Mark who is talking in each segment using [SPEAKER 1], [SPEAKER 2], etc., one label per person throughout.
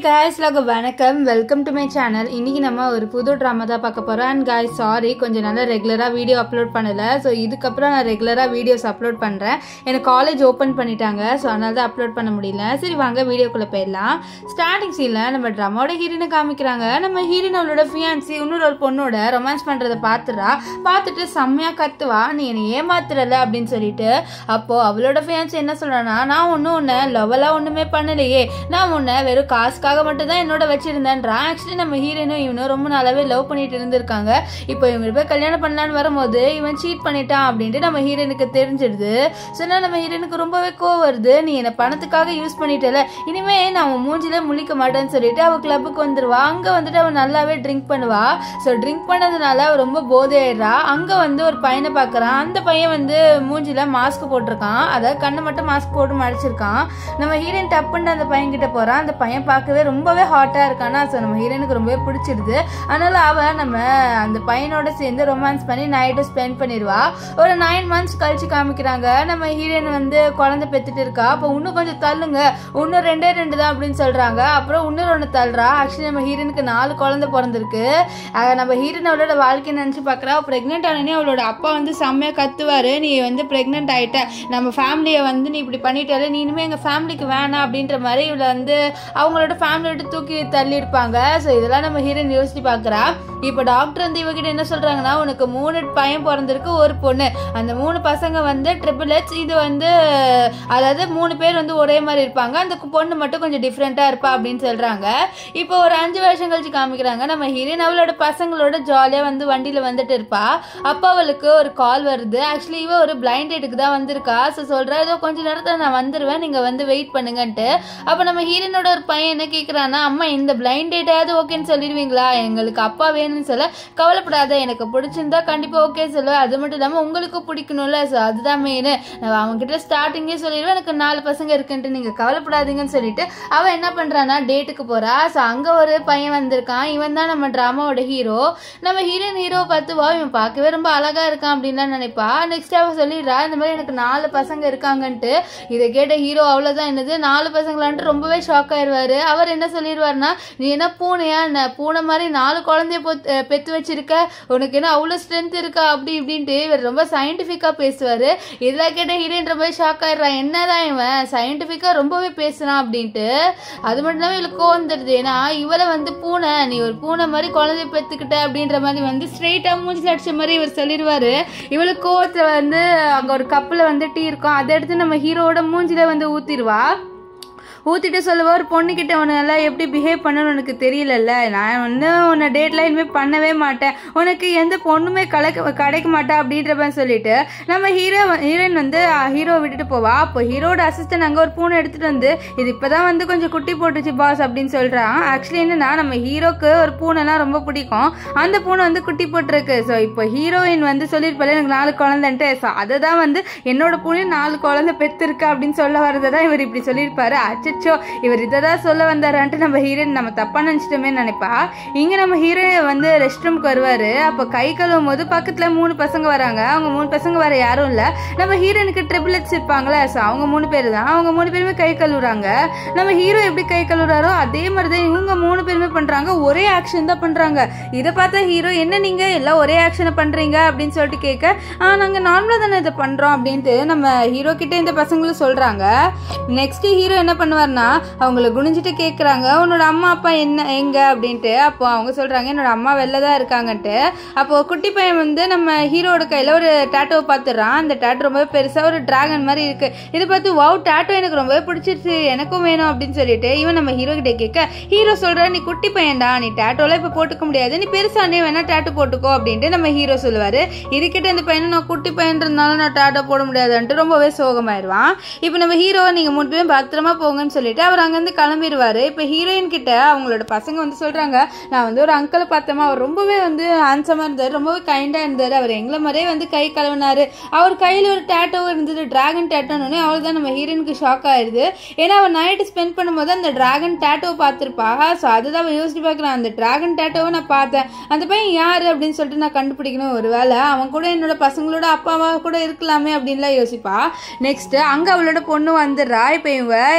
[SPEAKER 1] guys எல்லாருக்கும் வணக்கம் welcome to my channel இன்னைக்கு நம்ம ஒரு புது ட்ராமா தான் பார்க்க போகிறோம் அண்ட் guys சாரி கொஞ்சம் நாளாக ரெகுலராக வீடியோ அப்லோட் பண்ணலை ஸோ இதுக்கப்புறம் நான் ரெகுலராக வீடியோஸ் அப்லோட் பண்ணுறேன் எனக்கு காலேஜ் ஓப்பன் பண்ணிட்டாங்க ஸோ அதனால தான் அப்லோட் பண்ண முடியல சரி வாங்க வீடியோக்குள்ளே போயிடலாம் ஸ்டார்டிங் சீனில் நம்ம ட்ராமாவோட ஹீரோனை காமிக்கிறாங்க நம்ம ஹீரோயின் அவளோட ஃபியான்சி இன்னொரு ஒரு பொண்ணோட ரொமான்ஸ் பண்ணுறதை பார்த்துறா பார்த்துட்டு செம்மையாக கத்துவா நீ என்னை ஏமாத்துறல அப்படின்னு சொல்லிட்டு அப்போ அவளோட ஃபியான்சி என்ன சொல்றானா நான் ஒன்றும் உன்னை லவ்வெல்லாம் ஒன்றுமே பண்ணலையே நான் உன்னை வெறும் காசுக்காக மட்டும் தான் என்னோட வச்சிருந்தேன்றான் ஆக்சுவலி நம்ம ஹீரோயினும் இவனும் ரொம்ப நாளாவே லவ் பண்ணிட்டு இருந்திருக்காங்க இப்போ இவங்க போய் கல்யாணம் பண்ணலான்னு வரும்போது இவன் சீட் பண்ணிட்டான் அப்படின்ட்டு நம்ம ஹீரோயினுக்கு தெரிஞ்சிடுது சொன்னா நம்ம ஹீரோயினுக்கு ரொம்பவே கோவம் வருது நீ என்னை பணத்துக்காக யூஸ் பண்ணிட்டல இனிமே நான் உன் மூஞ்சில முழிக்க மாட்டேன்னு சொல்லிட்டு அவ கிளப்புக்கு வந்துருவா அங்க வந்துட்டு அவன் நல்லாவே ட்ரிங்க் பண்ணுவா ஸோ ட்ரிங்க் பண்ணதுனால அவ ரொம்ப போதையிடுறா அங்க வந்து ஒரு பையனை பார்க்கறான் அந்த பையன் வந்து மூஞ்சில மாஸ்க் போட்டிருக்கான் அதாவது கண்ணை மட்டும் மாஸ்க் போட்டு மறைச்சிருக்கான் நம்ம ஹீரோயின் டப்புன்னு அந்த பையன் கிட்ட போறான் அந்த பையன் பார்க்கவே ரொம்பவே ஹாட்டா இருக்கானா ஸோ நம்ம ஹீரோயினுக்கு ரொம்பவே பிடிச்சிருது அதனால அவ நம்ம அந்த பையனோட சேர்ந்து ரொமான்ஸ் பண்ணி நைட்டு ஸ்பெண்ட் பண்ணிடுவா ஒரு நைன் மந்த்ஸ் கழிச்சு காமிக்கிறாங்க நம்ம ஹீரோயின் வந்து குழந்தை பெத்துட்டு இருக்கா அப்போ இன்னும் கொஞ்சம் தள்ளுங்க இன்னும் ரெண்டே ரெண்டு தான் அப்படின்னு சொல்றாங்க அப்புறம் இன்னொரு ஒன்று தள்ளுறா ஆக்சுவலி நம்ம ஹீரோனுக்கு நாலு குழந்தை பிறந்திருக்கு அஹ் நம்ம ஹீரோயின் அவளோட வாழ்க்கையை நினச்சி பார்க்குறா ப்ரெக்னென்ட் ஆனே அவளோட அப்பா வந்து செம்மையாக கத்துவாரு நீ வந்து ப்ரெக்னென்ட் ஆயிட்ட நம்ம ஃபேமிலியை வந்து நீ இப்படி பண்ணிட்டாலே நீ இனிமேல் எங்கள் ஃபேமிலிக்கு வேணாம் அப்படின்ற மாதிரி இவளை வந்து அவங்களோட ஃபேமிலி விட்டு தூக்கி தள்ளியிருப்பாங்க ஸோ இதெல்லாம் நம்ம ஹீரோயின் யோசிச்சு பார்க்குறா இப்போ டாக்டர் வந்து இவகிட்ட என்ன சொல்றாங்கன்னா உனக்கு மூணு பையன் பிறந்திருக்கு ஒரு பொண்ணு அந்த மூணு பசங்க வந்து ட்ரிபிள் எச் இது வந்து அதாவது மூணு பேர் வந்து ஒரே மாதிரி இருப்பாங்க அந்த பொண்ணு மட்டும் கொஞ்சம் டிஃப்ரெண்ட்டாக இருப்பா அப்படின்னு சொல்றாங்க இப்போ ஒரு அஞ்சு வருஷம் கழிச்சு காமிக்கிறாங்க நம்ம ஹீரோயின் அவளோட பசங்களோட ஜாலியாக வந்து வண்டியில் வந்துட்டு இருப்பா அப்போ அவளுக்கு ஒரு கால் வருது ஆக்சுவலி இவ ஒரு பிளைண்ட் டேட்டுக்கு தான் வந்திருக்கா ஸோ சொல்கிறா ஏதோ கொஞ்ச நேரத்தில் நான் வந்துடுவேன் நீங்கள் வந்து வெயிட் பண்ணுங்கன்ட்டு அப்போ நம்ம ஹீரோனோட ஒரு பையன் என்ன கேட்குறான்னா அம்மா இந்த பிளைண்ட் டேட்டாவது ஓகேன்னு சொல்லிடுவீங்களா எங்களுக்கு அப்பா வேணும்னு சொல்ல கவலைப்படாத எனக்கு பிடிச்சிருந்தா கண்டிப்பாக ஓகே சொல்லு அது மட்டும் இல்லாமல் உங்களுக்கு பிடிக்கணும்ல ஸோ அதுதான் மெயின் நான் அவங்ககிட்ட ஸ்டார்டிங்கே சொல்லிடுவேன் எனக்கு நாலு பசங்க இருக்குன்ட்டு நீங்கள் கவலைப்படாதீங்கன்னு சொல்லிட்டு அவன் என்ன பண்ணுறான்னா டேட்டுக்கு போகிறா ஸோ அங்கே ஒரு பையன் வந்திருக்கான் இவன் தான் நம்ம ட்ராமாவோட ஹீரோ நம்ம ஹீரோயின் ஹீரோவை பார்த்து வா இவன் பார்க்கவே ரொம்ப அழகாக இருக்கான் அப்படின்லாம் நினைப்பா நெக்ஸ்ட் அவ சொல்லிடுறா இந்த மாதிரி எனக்கு நாலு பசங்க இருக்காங்கன்ட்டு இதை கேட்ட ஹீரோ அவ்வளோதான் என்னது நாலு பசங்களான்ட்டு ரொம்பவே ஷாக் ஆயிடுவாரு அவர் என்ன சொல்லிடுவாருன்னா நீ என்ன பூனையா என்ன பூனை மாதிரி நாலு குழந்தைய பொத்- அஹ் பெத்து வச்சிருக்க உனக்கு என்ன அவ்வளோ ஸ்ட்ரென்த் இருக்கா அப்படி இப்படின்ட்டு இவர் ரொம்ப சயின்டிஃபிக்காக பேசுவார் இதெல்லாம் கேட்ட ஹீரோயின் ரொம்பவே ஷாக் ஆயிடுறான் என்னதான் இவன் சயின்டிஃபிக்காக ரொம்பவே பேசுகிறான் அப்படின்ட்டு அது மட்டும் இல்லாமல் இவளுக்கு கோவம் வந்துடுது ஏன்னா இவளை வந்து பூனை நீ ஒரு பூனை மாதிரி குழந்தைய பெற்றுக்கிட்ட அப்படின்ற மாதிரி வந்து ஸ்ட்ரெயிட்டாக மூஞ்சில் அடிச்ச மாதிரி இவர் சொல்லிடுவாரு இவளுக்கு கோவத்தில் வந்து அங்கே ஒரு கப்பில் வந்து டீ இருக்கும் அதை எடுத்து நம்ம ஹீரோவோட மூஞ்சில வந்து ஊற்றிடுவா ஊற்றிட்டு சொல்லுவா ஒரு பொண்ணுக்கிட்ட உன்னை நல்லா எப்படி பிஹேவ் பண்ணணும்னு உனக்கு தெரியலல்ல நான் வந்து உன்னை டேட்லாம் இனிமேல் பண்ணவே மாட்டேன் உனக்கு எந்த பொண்ணுமே கலக்க கிடைக்க மாட்டா அப்படின்ற மாதிரி சொல்லிட்டு நம்ம ஹீரோ ஹீரோயின் வந்து ஹீரோ விட்டுட்டு போவா அப்போ ஹீரோட அசிஸ்டன்ட் அங்கே ஒரு பூனை எடுத்துட்டு வந்து இது இப்போதான் வந்து கொஞ்சம் குட்டி போட்டுச்சு பாஸ் அப்படின்னு சொல்கிறான் ஆக்சுவலி என்னன்னா நம்ம ஹீரோக்கு ஒரு பூனைலாம் ரொம்ப பிடிக்கும் அந்த பூனை வந்து குட்டி போட்டிருக்கு ஸோ இப்போ ஹீரோயின் வந்து சொல்லியிருப்பாள் எனக்கு நாலு குழந்தைன்ட்டு ஸோ அதை தான் வந்து என்னோட பூனை நாலு குழந்தை பெற்றிருக்கு அப்படின்னு சொல்ல வரதை தான் இவர் இப்படி சொல்லியிருப்பாரு அச்சச்சோ இவர் இதை தான் சொல்ல வந்தாரான்ட்டு நம்ம ஹீரோயின் நம்ம தப்பா நினச்சிட்டோமே நினைப்பா இங்கே நம்ம ஹீரோயின் வந்து ரெஸ்ட் ரூம்க்கு வருவார் அப்போ கை கழுவும் போது பக்கத்தில் மூணு பசங்க வராங்க அவங்க மூணு பசங்க வர யாரும் இல்லை நம்ம ஹீரோயினுக்கு ட்ரிபிள்ஸ் இருப்பாங்களே ஸோ அவங்க மூணு பேர் தான் அவங்க மூணு பேருமே கை கழுவுறாங்க நம்ம ஹீரோ எப்படி கை கழுவுறாரோ அதே மாதிரி தான் இவங்க மூணு பேருமே பண்ணுறாங்க ஒரே ஆக்ஷன் தான் பண்ணுறாங்க இதை பார்த்தா ஹீரோ என்ன நீங்கள் எல்லாம் ஒரே ஆக்ஷனை பண்ணுறீங்க அப்படின்னு சொல்லிட்டு கேட்க ஆ நாங்கள் நார்மலாக தானே இதை பண்ணுறோம் அப்படின்ட்டு நம்ம ஹீரோ கிட்ட இந்த பசங்களும் சொல்கிறாங்க நெக்ஸ்ட் ஹீரோ என்ன பண்ணுவார்னா அவங்கள குனிஞ்சிட்டு கேட்குறாங்க உன்னோட அம்மா அப்பா என்ன எங்க அப்படின்ட்டு அப்போ அவங்க சொல்கிறாங்க என்னோட அம்மா வெளில தான் இருக்காங்கன்ட்டு அப்போ குட்டி பையன் வந்து நம்ம ஹீரோட கையில் ஒரு டேட்டோவை பார்த்துடுறான் அந்த டேட்டோ ரொம்பவே பெருசாக ஒரு டிராகன் மாதிரி இருக்கு இதை பார்த்து வாவ் டேட்டோ எனக்கு ரொம்பவே பிடிச்சிருச்சு எனக்கும் வேணும் அப்படின்னு சொல்லிட்டு இவன் நம்ம ஹீரோ கிட்ட கேட்க ஹீரோ சொல்ற நீ குட்டி பையன்டா நீ டேட்டோலாம் இப்போ போட்டுக்க முடியாது நீ பெருசானே வேணா டேட்டோ போட்டுக்கோ அப்படின்ட்டு நம்ம ஹீரோ சொல்லுவாரு இதுக்கிட்ட இந்த பையனை நான் குட்டி பையன்றதுனால நான் டேட்டோ போட முடியாதுன்ட்டு ரொம்பவே சோகமாயிருவான் இப்போ நம்ம ஹீரோ நீங்க மூணு பேரும் பத்திரமா போங்கன்னு சொல்லிட்டு அவர் அங்கேருந்து கிளம்பிடுவாரு இப்போ ஹீரோயின் கிட்ட அவங்களோட பசங்க வந்து சொல்றாங்க நான் வந்து ஒரு அங்கிளை பார்த்தோமா அவர் ரொம்பவே வந்து ஹேண்ட்ஸமாக இருந்தார் ரொம்பவே கைண்டாக இருந்தார் அவர் எங்களை மாதிரியே வந்து கை கழுவினாரு அவர் கையில் ஒரு டேட்டோ இருந்தது டிராகன் டேட்டோன்னு அவள் தான் நம்ம ஹீரோயினுக்கு ஷாக் ஆயிடுது ஏன்னா அவன் நைட்டு ஸ்பெண்ட் பண்ணும்போது அந்த டிராகன் டேட்டோவை பார்த்துருப்பா ஸோ அதுதான் அவன் யோசிச்சு பார்க்குறான் அந்த டிராகன் டேட்டோவை நான் பார்த்தேன் அந்த பையன் யார் அப்படின்னு சொல்லிட்டு நான் கண்டுபிடிக்கணும் ஒரு வேளை அவன் கூட என்னோட பசங்களோட அப்பாவாக கூட இருக்கலாமே அப்படின்லாம் யோசிப்பா நெக்ஸ்ட் அங்கே அவளோட பொண்ணு வந்துடுறா இப்போ இவங்க இவங்க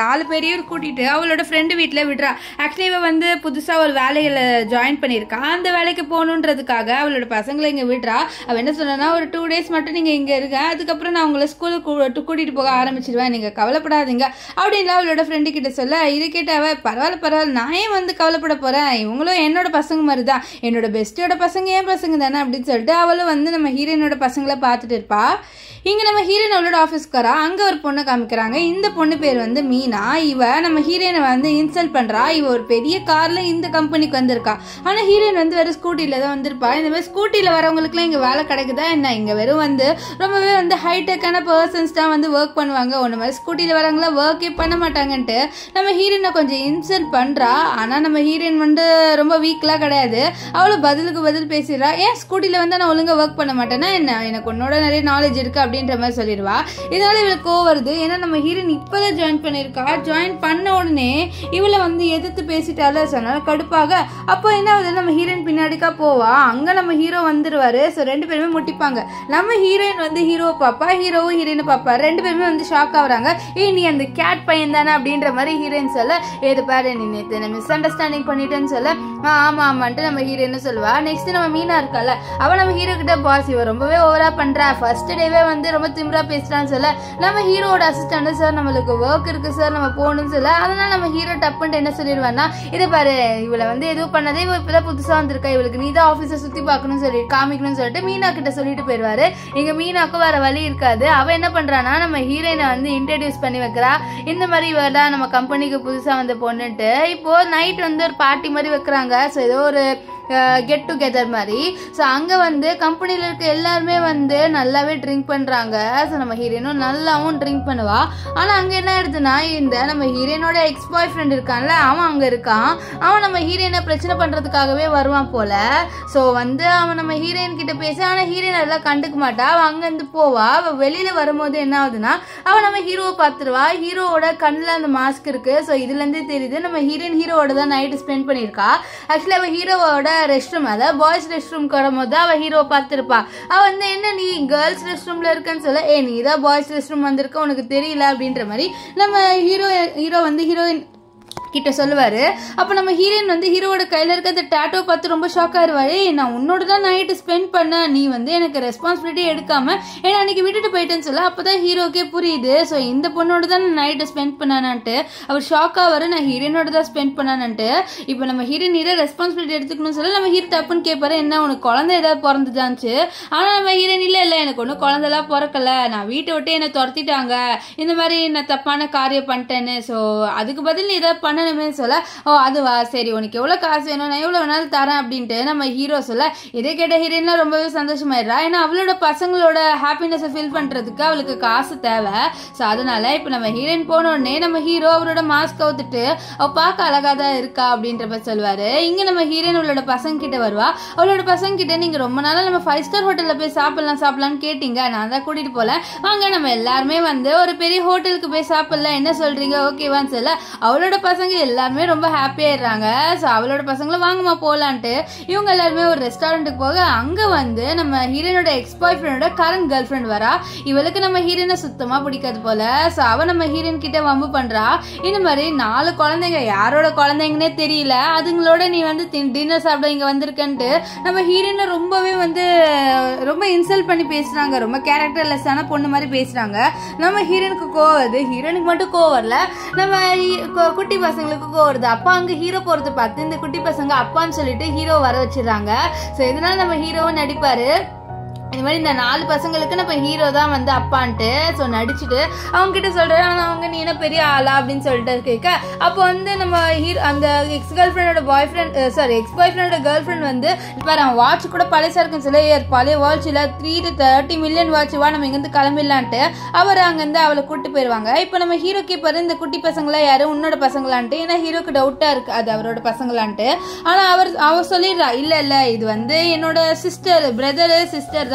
[SPEAKER 1] நாலு பேரையும் கூட்டிட்டு அவளோட ஃப்ரெண்டு வீட்டில் விடுறா ஆக்சுவலி இவ வந்து புதுசாக ஒரு வேலையில ஜாயின் பண்ணியிருக்கா அந்த வேலைக்கு போகணுன்றதுக்காக அவளோட பசங்களை இங்கே விடுறா அவள் என்ன சொன்னா ஒரு டூ டேஸ் மட்டும் நீங்கள் இங்கே இருங்க அதுக்கப்புறம் நான் உங்களை ஸ்கூலுக்கு கூட்டிகிட்டு போக ஆரம்பிச்சிடுவேன் நீங்கள் கவலைப்படாதீங்க அப்படின்னு அவளோட ஃப்ரெண்டு கிட்ட சொல்ல இது கேட்ட அவ பரவாயில்ல பரவாயில்ல நான் ஏன் வந்து கவலைப்பட போகிறேன் இவங்களும் என்னோட பசங்க மாதிரி தான் என்னோட பெஸ்ட்டோட பசங்க ஏன் பசங்க தானே அப்படின்னு சொல்லிட்டு அவளும் வந்து நம்ம ஹீரோயினோட பசங்களை பார்த்துட்டு இருப்பா இங்கே நம்ம ஹீரோயின் அவளோட ஆஃபீஸ்க்காரா அங்கே ஒரு பொண்ணை காமிக்கிறாங்க இந்த பொண்ணு பேர் வந்து மீனா இவ நம்ம ஹீரோயினை வந்து இன்சல்ட் பண்ணுறா இவ ஒரு பெரிய காரில் இந்த கம்பெனிக்கு வந்திருக்கா ஆனால் ஹீரோயின் வந்து வெறும் ஸ்கூட்டியில் தான் வந்திருப்பா இந்த மாதிரி ஸ்கூட்டியில் வரவங்களுக்குலாம் இங்கே வேலை கிடைக்குதா என்ன இங்கே வெறும் வந்து ரொம்பவே வந்து ஹைடெக்கான பர்சன்ஸ் தான் வந்து ஒர்க் பண்ணுவாங்க ஒன்று மாதிரி ஸ்கூட்டியில் வரவங்களாம் ஒர்க்கே பண்ண மாட்டாங்கன்ட்டு நம்ம ஹீரோயினை கொஞ்சம் இன்சல்ட் பண்ணுறா ஆனால் நம்ம ஹீரோயின் வந்து ரொம்ப வீக்லாம் கிடையாது அவளும் பதிலுக்கு பதில் பேசிடுறா ஏன் ஸ்கூட்டியில் வந்து நான் ஒழுங்காக ஒர்க் பண்ண மாட்டேன்னா என்ன எனக்கு உன்னோட நிறைய நாலேஜ் இருக்குது அப்படின்ற மாதிரி சொல்லிடுவா இதனால இவளுக்கு கோவம் வருது ஏன்னா நம்ம ஹீரோயின் இப்போதான் ஜாயின் பண்ணியிருக்கா ஜாயின் பண்ண உடனே இவளை வந்து எதிர்த்து பேசிட்டால சொன்னால கடுப்பாக அப்போ என்ன ஆகுது நம்ம ஹீரோயின் பின்னாடிக்கா போவா அங்கே நம்ம ஹீரோ வந்துருவாரு ஸோ ரெண்டு பேருமே முட்டிப்பாங்க நம்ம ஹீரோயின் வந்து ஹீரோவை பார்ப்பா ஹீரோவும் ஹீரோயினை பார்ப்பா ரெண்டு பேருமே வந்து ஷாக் ஆகுறாங்க ஏய் நீ அந்த கேட் பையன் தானே அப்படின்ற மாதிரி ஹீரோயின் சொல்ல ஏது பாரு நீ நேற்று மிஸ் அண்டர்ஸ்டாண்டிங் பண்ணிட்டேன்னு சொல்ல ஆ ஆமா ஆமான்ட்டு நம்ம ஹீரோயின் சொல்லுவா நெக்ஸ்ட் நம்ம மீனா இருக்கால அவ நம்ம ஹீரோ கிட்ட பாஸ் இவ ரொம்பவே ஓவரா பண்றா ஃபர்ஸ்ட் டேவே வந்து ரொம்ப திமிரா பேசுறான்னு சொல்ல நம்ம ஹீரோட அசிஸ்டன்ட் சார் நம்மளுக்கு ஒர்க் இருக்கு சார் நம்ம போகணும்னு சொல்ல அதனால நம்ம ஹீரோ டப்புன்ட்டு என்ன சொல்லிடுவான்னா இதை பாரு இவளை வந்து எதுவும் பண்ணதே இவ இப்பதான் புதுசா வந்திருக்கா இவளுக்கு நீ தான் ஆஃபீஸை சுத்தி பார்க்கணும்னு சொல்லி காமிக்கணும்னு சொல்லிட்டு மீனா கிட்ட சொல்லிட்டு போயிடுவாரு இங்க மீனாக்கும் வேற வழி இருக்காது அவ என்ன பண்றானா நம்ம ஹீரோயினை வந்து இன்ட்ரடியூஸ் பண்ணி வைக்கிறா இந்த மாதிரி இவ தான் நம்ம கம்பெனிக்கு புதுசா வந்த பொண்ணுன்ட்டு இப்போ நைட் வந்து ஒரு பார்ட்டி மாதிரி வைக்கிறாங்க ஸோ ஏதோ ஒரு கெட் டுகெதர் மாதிரி ஸோ அங்கே வந்து கம்பெனியில் இருக்க எல்லாருமே வந்து நல்லாவே ட்ரிங்க் பண்ணுறாங்க ஸோ நம்ம ஹீரோயினும் நல்லாவும் ட்ரிங்க் பண்ணுவா ஆனால் அங்கே என்ன ஆயிடுதுன்னா இந்த நம்ம ஹீரோயினோட எக்ஸ் பாய் ஃப்ரெண்ட் இருக்கான்ல அவன் அங்கே இருக்கான் அவன் நம்ம ஹீரோயினை பிரச்சனை பண்ணுறதுக்காகவே வருவான் போல ஸோ வந்து அவன் நம்ம ஹீரோயின் கிட்ட பேச ஆனால் ஹீரோயின் அதெல்லாம் கண்டுக்க மாட்டா அவன் அங்கேருந்து போவா அவள் வெளியில் வரும்போது என்ன ஆகுதுன்னா அவன் நம்ம ஹீரோவை பார்த்துருவா ஹீரோவோட கண்ணில் அந்த மாஸ்க் இருக்கு ஸோ இதுலேருந்தே தெரியுது நம்ம ஹீரோயின் ஹீரோவோட தான் நைட்டு ஸ்பெண்ட் பண்ணியிருக்கா ஆக்சுவலி அவள் ஹீரோவோட ரெஸ்ட் ரூம் அதாவது பாய்ஸ் ரெஸ்ட் ரூம்க்கு வரும்போது அவ ஹீரோ பார்த்துருப்பா அவ வந்து என்ன நீ கேர்ள்ஸ் ரெஸ்ட் ரூம்ல இருக்கன்னு சொல்ல ஏ நீ தான் பாய்ஸ் ரெஸ்ட் ரூம் வந்திருக்க உனக்கு தெரியல அப்படின்ற மாதிரி நம்ம ஹீரோ ஹீரோ வந்து ஹீரோயின் கிட்ட சொல்லுவாரு அப்போ நம்ம ஹீரோயின் வந்து ஹீரோவோட கையில் இருக்க அந்த டேட்டோ பார்த்து ரொம்ப ஷாக் ஆயிடுவாரு "ஏய், நான் உன்னோட தான் நைட்டு ஸ்பெண்ட் பண்ணேன் நீ வந்து எனக்கு ரெஸ்பான்சிபிலிட்டி எடுக்காம ஏன்னா அன்னைக்கு விட்டுட்டு போயிட்டேன்னு சொல்ல அப்பதான் ஹீரோக்கே புரியுது ஸோ இந்த பொண்ணோட தான் நான் நைட்டு ஸ்பெண்ட் பண்ணானான்ட்டு அவர் ஷாக் ஆவாரு நான் ஹீரோயினோட தான் ஸ்பெண்ட் பண்ணானான்ட்டு இப்போ நம்ம ஹீரோயின் ஹீரோ ரெஸ்பான்சிபிலிட்டி எடுத்துக்கணும்னு சொல்ல நம்ம ஹீரோ டப்புன்னு கேட்பாரு என்ன உனக்கு குழந்தை ஏதாவது பிறந்துதான்ச்சு ஆனால் நம்ம ஹீரோயின் இல்லை இல்லை எனக்கு ஒன்றும் குழந்தைலாம் பிறக்கல நான் வீட்டை விட்டு என்னை துரத்திட்டாங்க இந்த மாதிரி நான் தப்பான காரியம் பண்ணிட்டேன்னு ஸோ அதுக்கு பதில் நீ ஏதாவது பண்ணணுமே சொல்ல ஓ அதுவா சரி உனக்கு எவ்வளோ காசு வேணும் நான் எவ்வளோ வேணாலும் தரேன் அப்படின்ட்டு நம்ம ஹீரோ சொல்ல இதை கேட்ட ஹீரோயின்லாம் ரொம்பவே சந்தோஷமாயிடுறா ஏன்னா அவளோட பசங்களோட ஹாப்பினஸை ஃபில் பண்ணுறதுக்கு அவளுக்கு காசு தேவை ஸோ அதனால இப்போ நம்ம ஹீரோயின் போன உடனே நம்ம ஹீரோ அவரோட மாஸ்க் அவுத்துட்டு அவ பார்க்க அழகாக தான் இருக்கா அப்படின்ற மாதிரி சொல்லுவாரு இங்கே நம்ம ஹீரோயின் அவளோட பசங்க கிட்ட வருவா அவளோட பசங்க கிட்ட நீங்கள் ரொம்ப நாளாக நம்ம ஃபைவ் ஸ்டார் ஹோட்டலில் போய் சாப்பிடலாம் சாப்பிடலாம்னு கேட்டீங்க நான் தான் கூட்டிகிட்டு போகல வாங்க நம்ம எல்லாருமே வந்து ஒரு பெரிய ஹோட்டலுக்கு போய் சாப்பிடலாம் என்ன சொல்கிறீங்க ஓகேவான்னு சொல்ல அவளோட பசங்க எல்லாருமே ரொம்ப ஹாப்பியாயிடுறாங்க ஸோ அவளோட பசங்களும் வாங்கம்மா போகலான்ட்டு இவங்க எல்லாருமே ஒரு ரெஸ்டாரண்ட்டுக்கு போக அங்கே வந்து நம்ம ஹீரோனோட எக்ஸ் பாய் ஃப்ரெண்டோட கரண்ட் கேர்ள் ஃப்ரெண்ட் வரா இவளுக்கு நம்ம ஹீரோனை சுத்தமாக பிடிக்காது போல ஸோ அவ நம்ம ஹீரோயின் கிட்ட வம்பு பண்ணுறா இந்த மாதிரி நாலு குழந்தைங்க யாரோட குழந்தைங்கன்னே தெரியல அதுங்களோட நீ வந்து டின்னர் சாப்பிட இங்கே வந்திருக்கன்ட்டு நம்ம ஹீரோயினை ரொம்பவே வந்து ரொம்ப இன்சல்ட் பண்ணி பேசுகிறாங்க ரொம்ப கேரக்டர்லெஸ்ஸான பொண்ணு மாதிரி பேசுகிறாங்க நம்ம ஹீரோனுக்கு கோவம் வருது ஹீரோனுக்கு மட்டும் கோவம் வரல நம்ம ஹீ- கு- குட்டி பசங்களுக்கு கோவம் வருது அப்பா அங்கே ஹீரோ போகிறது பார்த்து இந்த குட்டி பசங்க அப்பான்னு சொல்லிட்டு ஹீரோ வர வச்சிடுறாங்க ஸோ இதனால நம்ம ஹீரோவும் நடிப்பாரு இந்த மாதிரி இந்த நாலு பசங்களுக்கு நம்ம ஹீரோ தான் வந்து அப்பான்ட்டு ஸோ நடிச்சுட்டு அவங்க கிட்ட சொல்றாரு ஆனா அவங்க நீ என்ன பெரிய ஆளா அப்படின்னு சொல்லிட்டு கேட்க அப்போ வந்து நம்ம ஹீரோ அந்த எக்ஸ் கேர்ள் ஃப்ரெண்டோட boyfriend sorry ex boy ஃப்ரெண்டோட கேர்ள் ஃப்ரெண்ட் வந்து பாரு அவன் வாட்ச் கூட பழசா இருக்குன்னு சொல்லி "ஏய், பழைய வாட்ச் இல்ல three to thirty million watch வா நம்ம இங்கேருந்து கிளம்பிடலான்ட்டு அவர் அங்கேருந்து அவளை கூட்டு போயிடுவாங்க இப்போ நம்ம ஹீரோ கேட்பாரு இந்த குட்டி பசங்களா யாரு உன்னோட பசங்களான்ட்டு ஏன்னா ஹீரோக்கு டவுட்டா இருக்கு அது அவரோட பசங்களான்ட்டு ஆனா அவர் அவர் சொல்லிடுறா இல்ல இல்ல இது வந்து என்னோட சிஸ்டர் பிரதரு சிஸ்டர் தான்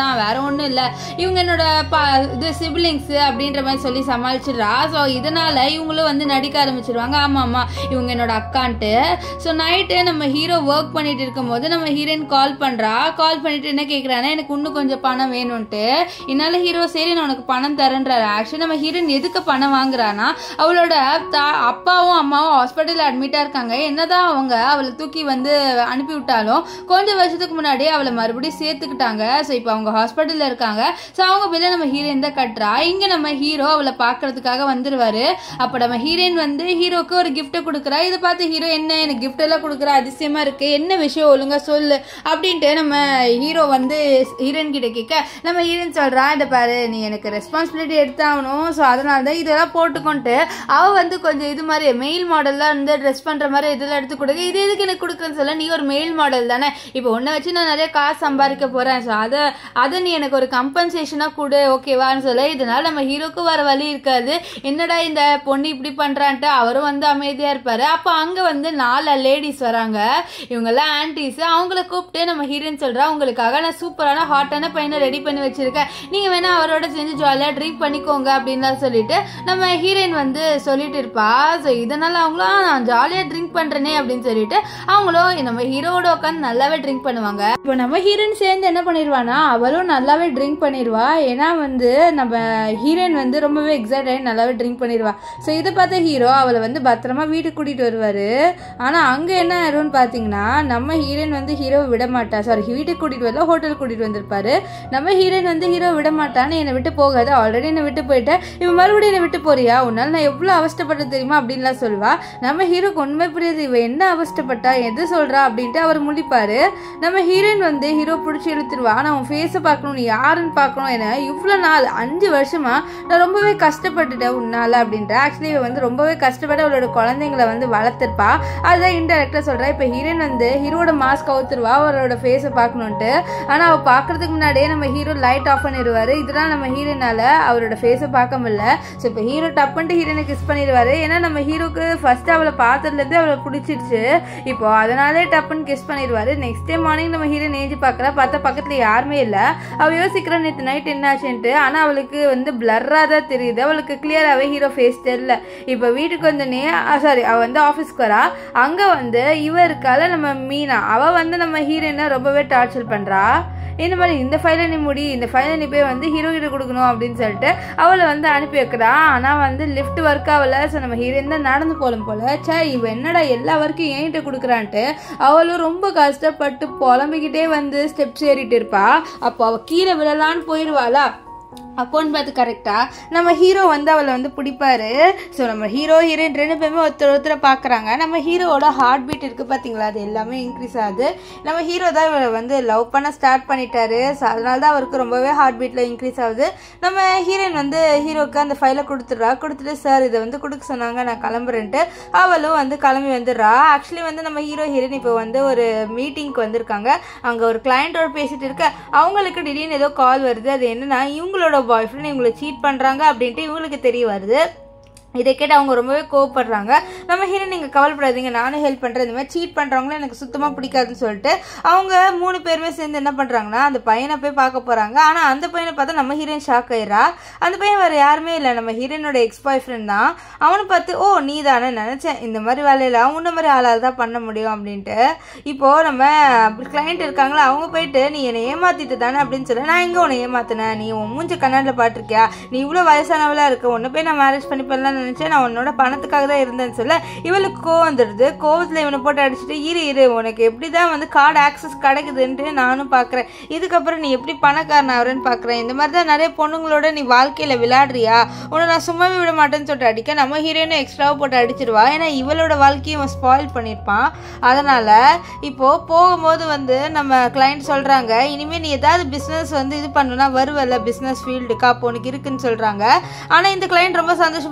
[SPEAKER 1] தான் வேற ஒன்றும் இல்லை இவங்க என்னோட பா இது சிப்ளிங்ஸ் அப்படின்ற மாதிரி சொல்லி சமாளிச்சிடுறா ஸோ இதனால இவங்களும் வந்து நடிக்க ஆரம்பிச்சிருவாங்க ஆமாம் ஆமாம் இவங்க என்னோட அக்கான்ட்டு ஸோ நைட்டு நம்ம ஹீரோ ஒர்க் பண்ணிட்டு இருக்கும்போது நம்ம ஹீரோயின் கால் பண்ணுறா கால் பண்ணிட்டு என்ன கேட்குறான்னா எனக்கு இன்னும் கொஞ்சம் பணம் வேணும்ன்ட்டு இதனால ஹீரோ சரி நான் உனக்கு பணம் தரேன்றாரு ஆக்சுவலி நம்ம ஹீரோயின் எதுக்கு பணம் வாங்குறானா அவளோட தா- அப்பாவும் அம்மாவும் ஹாஸ்பிட்டலில் அட்மிட்டாக இருக்காங்க என்னதான் அவங்க அவளை தூக்கி வந்து அனுப்பி விட்டாலும் கொஞ்சம் வருஷத்துக்கு முன்னாடி அவளை மறுபடியும் சேர்த்துக்கிட்டாங்க ஸோ இப்போ அவங்க ஹாஸ்பிட்டலில் இருக்காங்க ஸோ அவங்க பில்லை நம்ம ஹீரோயின் தான் கட்டுறா இங்கே நம்ம ஹீரோ அவளை பார்க்கறதுக்காக வந்துருவாரு அப்போ நம்ம ஹீரோயின் வந்து ஹீரோக்கு ஒரு gift கொடுக்குறா இதை பார்த்து ஹீரோ என்ன எனக்கு gift எல்லாம் கொடுக்குற அதிசயமா இருக்கு என்ன விஷயம் ஒழுங்கா சொல்லு அப்படின்ட்டு நம்ம ஹீரோ வந்து ஹீரோயின் கிட்ட கேட்க நம்ம ஹீரோயின் சொல்றா இந்த பாரு நீ எனக்கு ரெஸ்பான்சிபிலிட்டி எடுத்தாகணும் ஸோ அதனால தான் இதெல்லாம் போட்டுக்கொண்டு அவ வந்து கொஞ்சம் இது மாதிரி மெயில் மாடல்லாம் வந்து ட்ரெஸ் பண்ற மாதிரி இதெல்லாம் எடுத்து கொடுக்க இது எதுக்கு எனக்கு கொடுக்குறேன்னு சொல்ல நீ ஒரு மெயில் மாடல் தானே இப்போ உன்னை வச்சு நான் நிறைய காசு சம்பாதிக்க போறேன் ஸோ அதை அதை நீ எனக்கு ஒரு கம்பன்சேஷனா கொடு ஓகேவான்னு சொல்ல இதனால நம்ம ஹீரோக்கு வர வழி இருக்காது என்னடா இந்த பொண்ணு இப்படி பண்றான்ட்டு அவரும் வந்து அமைதியா இருப்பாரு அப்போ அங்க வந்து நாலு லேடிஸ் வராங்க இவங்கெல்லாம் ஆன்டிஸ் அவங்கள கூப்பிட்டு நம்ம ஹீரோயின் சொல்றா உங்களுக்காக நான் சூப்பரான ஹாட்டான பையனை ரெடி பண்ணி வச்சிருக்கேன் நீங்க வேணா அவரோட சேர்ந்து ஜாலியா ட்ரிங்க் பண்ணிக்கோங்க அப்படின்லாம் சொல்லிட்டு நம்ம ஹீரோயின் வந்து சொல்லிட்டு இருப்பா ஸோ இதனால அவங்களும் "ஆ, நான் ஜாலியா ட்ரிங்க் பண்றேனே அப்படின்னு சொல்லிட்டு அவங்களும் நம்ம ஹீரோவோட உட்காந்து நல்லாவே ட்ரிங்க் பண்ணுவாங்க இப்போ நம்ம ஹீரோயின் சேர்ந்து என்ன பண்ணிடுவானா அவளும் நல்லாவே ட்ரிங்க் பண்ணிடுவா ஏன்னா வந்து நம்ம ஹீரோயின் வந்து ரொம்பவே எக்ஸைட் ஆகி நல்லாவே ட்ரிங்க் பண்ணிடுவா ஸோ இதை பார்த்த ஹீரோ அவளை வந்து பத்திரமா வீட்டுக்கு கூட்டிட்டு வருவாரு ஆனா அங்க என்ன ஆயிரும்னு பாத்தீங்கன்னா நம்ம ஹீரோயின் வந்து ஹீரோவை விட மாட்டா சாரி வீட்டுக்கு கூட்டிட்டு வரல ஹோட்டல் கூட்டிட்டு வந்திருப்பாரு நம்ம ஹீரோயின் வந்து ஹீரோ விட மாட்டான்னு என்னை விட்டு போகாது ஆல்ரெடி என்னை விட்டு போயிட்டேன் இவன் மறுபடியும் என்னை விட்டு போறியா உன்னால நான் எவ்வளவு அவஸ்தைப்பட்டது தெரியுமா அப்படின்லாம் சொல்லுவா நம்ம ஹீரோக்கு உண்மை புரியுது இவ என்ன அவஸ்தைப்பட்டா எது சொல்றா அப்படின்ட்டு அவர் முழிப்பாரு நம்ம ஹீரோயின் வந்து ஹீரோ பிடிச்சி இழுத்துருவா நான் உன் ஃபேஸை பார்க்கணும் நீ யாருன்னு பார்க்கணும் என இவ்வளோ நாள் அஞ்சு வருஷமா நான் ரொம்பவே கஷ்டப்பட்டுட்டேன் உன்னால அப்படின்ற ஆக்சுவலி இவ வந்து ரொம்பவே கஷ்டப்பட்டு அவளோட குழந்தைங்களை வந்து வளர்த்துருப்பா அதுதான் இன்டெரக்டா சொல்றா இப்போ ஹீரோயின் வந்து ஹீரோட மாஸ்க் அவுத்துருவா அவரோட ஃபேஸை பார்க்கணுன்ட்டு ஆனா அவ பார்க்கறதுக்கு முன்னாடியே நம்ம ஹீரோ லைட் ஆஃப் பண்ணிடுவாரு இதெல்லாம் நம்ம ஹீரோனால அவரோட ஃபேஸை பார்க்க முடியல ஸோ இப்போ ஹீரோ டப்புன்ட்டு ஹீரோனை கிஸ் பண்ணிடுவாரு ஏன்னா நம்ம ஹீரோக்கு ஃபர்ஸ்ட் அவளை பார்த்ததுலேருந்து அவளை பிடிச்சிருச்சு இப்போ அதனாலே டப்புன்னு கிஸ் பண்ணிடுவாரு நெக்ஸ்ட் டே மார்னிங் நம்ம ஹீரோ நேஜி பார்க்கறா பார்த்தா பக்கத்துல யாருமே இல்லை அவ யோசிக்கிறா நேற்று நைட் என்னாச்சுன்ட்டு ஆனா அவளுக்கு வந்து பிளர்ரா தான் தெரியுது அவளுக்கு கிளியராகவே ஹீரோ ஃபேஸ் தெரியல இப்போ வீட்டுக்கு வந்தோடனே சாரி அவ வந்து ஆஃபீஸ்க்கு வரா அங்க வந்து இவ இருக்கால நம்ம மீனா அவ வந்து நம்ம ஹீரோயினை ரொம்பவே டார்ச்சர் பண்றா இந்த மாதிரி இந்த ஃபைலை நீ முடி இந்த ஃபைலை நீ போய் வந்து ஹீரோ கிட்ட கொடுக்கணும் அப்படின்னு சொல்லிட்டு அவளை வந்து அனுப்பி வைக்கிறா ஆனால் வந்து லிஃப்ட் ஒர்க் ஆகல ஸோ நம்ம ஹீரோயின் தான் நடந்து போகலாம் போல சே இவ என்னடா எல்லா ஒர்க்கும் என்கிட்ட கொடுக்குறான்ட்டு அவளும் ரொம்ப கஷ்டப்பட்டு புலம்பிக்கிட்டே வந்து ஸ்டெப்ஸ் ஏறிட்டு இருப்பா அப்போ அவள் கீழே விழலான்னு போயிடுவாளா அப்போன்னு பார்த்து கரெக்டா நம்ம ஹீரோ வந்து அவளை வந்து பிடிப்பாரு ஸோ நம்ம ஹீரோ ஹீரோயின் ரெண்டு பேருமே ஒருத்தர் ஒருத்தரை பார்க்குறாங்க நம்ம ஹீரோவோட ஹார்ட் பீட் இருக்குது பார்த்தீங்களா அது எல்லாமே இன்க்ரீஸ் ஆகுது நம்ம ஹீரோ தான் இவரை வந்து லவ் பண்ண ஸ்டார்ட் பண்ணிட்டாரு ஸோ அதனால தான் அவருக்கு ரொம்பவே ஹார்ட் பீட்டில் இன்க்ரீஸ் ஆகுது நம்ம ஹீரோயின் வந்து ஹீரோக்கு அந்த ஃபைலை கொடுத்துட்றா கொடுத்துட்டு சார் இதை வந்து கொடுக்க சொன்னாங்க நான் கிளம்புறேன்ட்டு அவளும் வந்து கிளம்பி வந்துடுறா ஆக்சுவலி வந்து நம்ம ஹீரோ ஹீரோயின் இப்போ வந்து ஒரு மீட்டிங்க்கு வந்திருக்காங்க அங்கே ஒரு கிளையண்டோட பேசிட்டு இருக்க அவங்களுக்கு திடீர்னு ஏதோ கால் வருது அது என்னன்னா இவங்களோட பாய் ஃப்ரெண்ட் இவங்களை சீட் பண்ணுறாங்க அப்படின்ட்டு இவங்களுக்கு தெரிய வருது இதை கேட்டு அவங்க ரொம்பவே கோவப்படுறாங்க நம்ம ஹீரோ நீங்கள் கவலைப்படாதீங்க நானும் ஹெல்ப் பண்ணுறேன் இந்த மாதிரி சீட் பண்ணுறவங்களும் எனக்கு சுத்தமாக பிடிக்காதுன்னு சொல்லிட்டு அவங்க மூணு பேருமே சேர்ந்து என்ன பண்ணுறாங்கன்னா அந்த பையனை போய் பார்க்க போகிறாங்க ஆனால் அந்த பையனை பார்த்தா நம்ம ஹீரோயின் ஷாக் ஆயிரா அந்த பையன் வேறு யாருமே இல்லை நம்ம ஹீரோயினோட எக்ஸ் பாய் ஃப்ரெண்ட் தான் அவனை பார்த்து ஓ நீ தானே நினச்சேன் இந்த மாதிரி வேலையில் உன்ன மாதிரி ஆளால் தான் பண்ண முடியும் அப்படின்ட்டு இப்போது நம்ம கிளைண்ட் இருக்காங்களா அவங்க போயிட்டு நீ என்னை ஏமாத்திட்டு தானே அப்படின்னு சொல்லி நான் எங்கே உன்னை ஏமாத்தினேன் நீ உன் மூஞ்ச கண்ணாடில் பாட்டிருக்கியா நீ இவ்வளோ வயசானவளாக இருக்க உன்னை போய் நான் மேரேஜ் பண்ணிப்பேன்லாம் நினச்சேன் நான் உன்னோட பணத்துக்காக தான் இருந்தேன்னு சொல்ல இவளுக்கு கோவம் வந்துடுது கோவத்தில் இவனை போட்டு அடிச்சுட்டு இரு இரு உனக்கு எப்படி தான் வந்து கார்டு ஆக்சஸ் கிடைக்குதுன்ட்டு நானும் பார்க்குறேன் இதுக்கப்புறம் நீ எப்படி பணக்காரன் ஆகிறேன்னு பார்க்குறேன் இந்த மாதிரி தான் நிறைய பொண்ணுங்களோட நீ வாழ்க்கையில் விளையாடுறியா உன்னை நான் சும்மாவே விட மாட்டேன்னு சொல்லிட்டு அடிக்க நம்ம ஹீரோயினும் எக்ஸ்ட்ராவாக போட்டு அடிச்சிருவா ஏன்னா இவளோட வாழ்க்கையை அவன் ஸ்பாயில் பண்ணியிருப்பான் அதனால் இப்போது போகும்போது வந்து நம்ம கிளைண்ட் சொல்கிறாங்க இனிமேல் நீ ஏதாவது பிஸ்னஸ் வந்து இது பண்ணணும்னா வருவல்ல பிஸ்னஸ் ஃபீல்டுக்கு அப்போ உனக்கு இருக்குன்னு சொல்கிறாங்க ஆனால் இந்த கிளைண்ட் ரொம்ப சந்தோஷப்படுறாங்க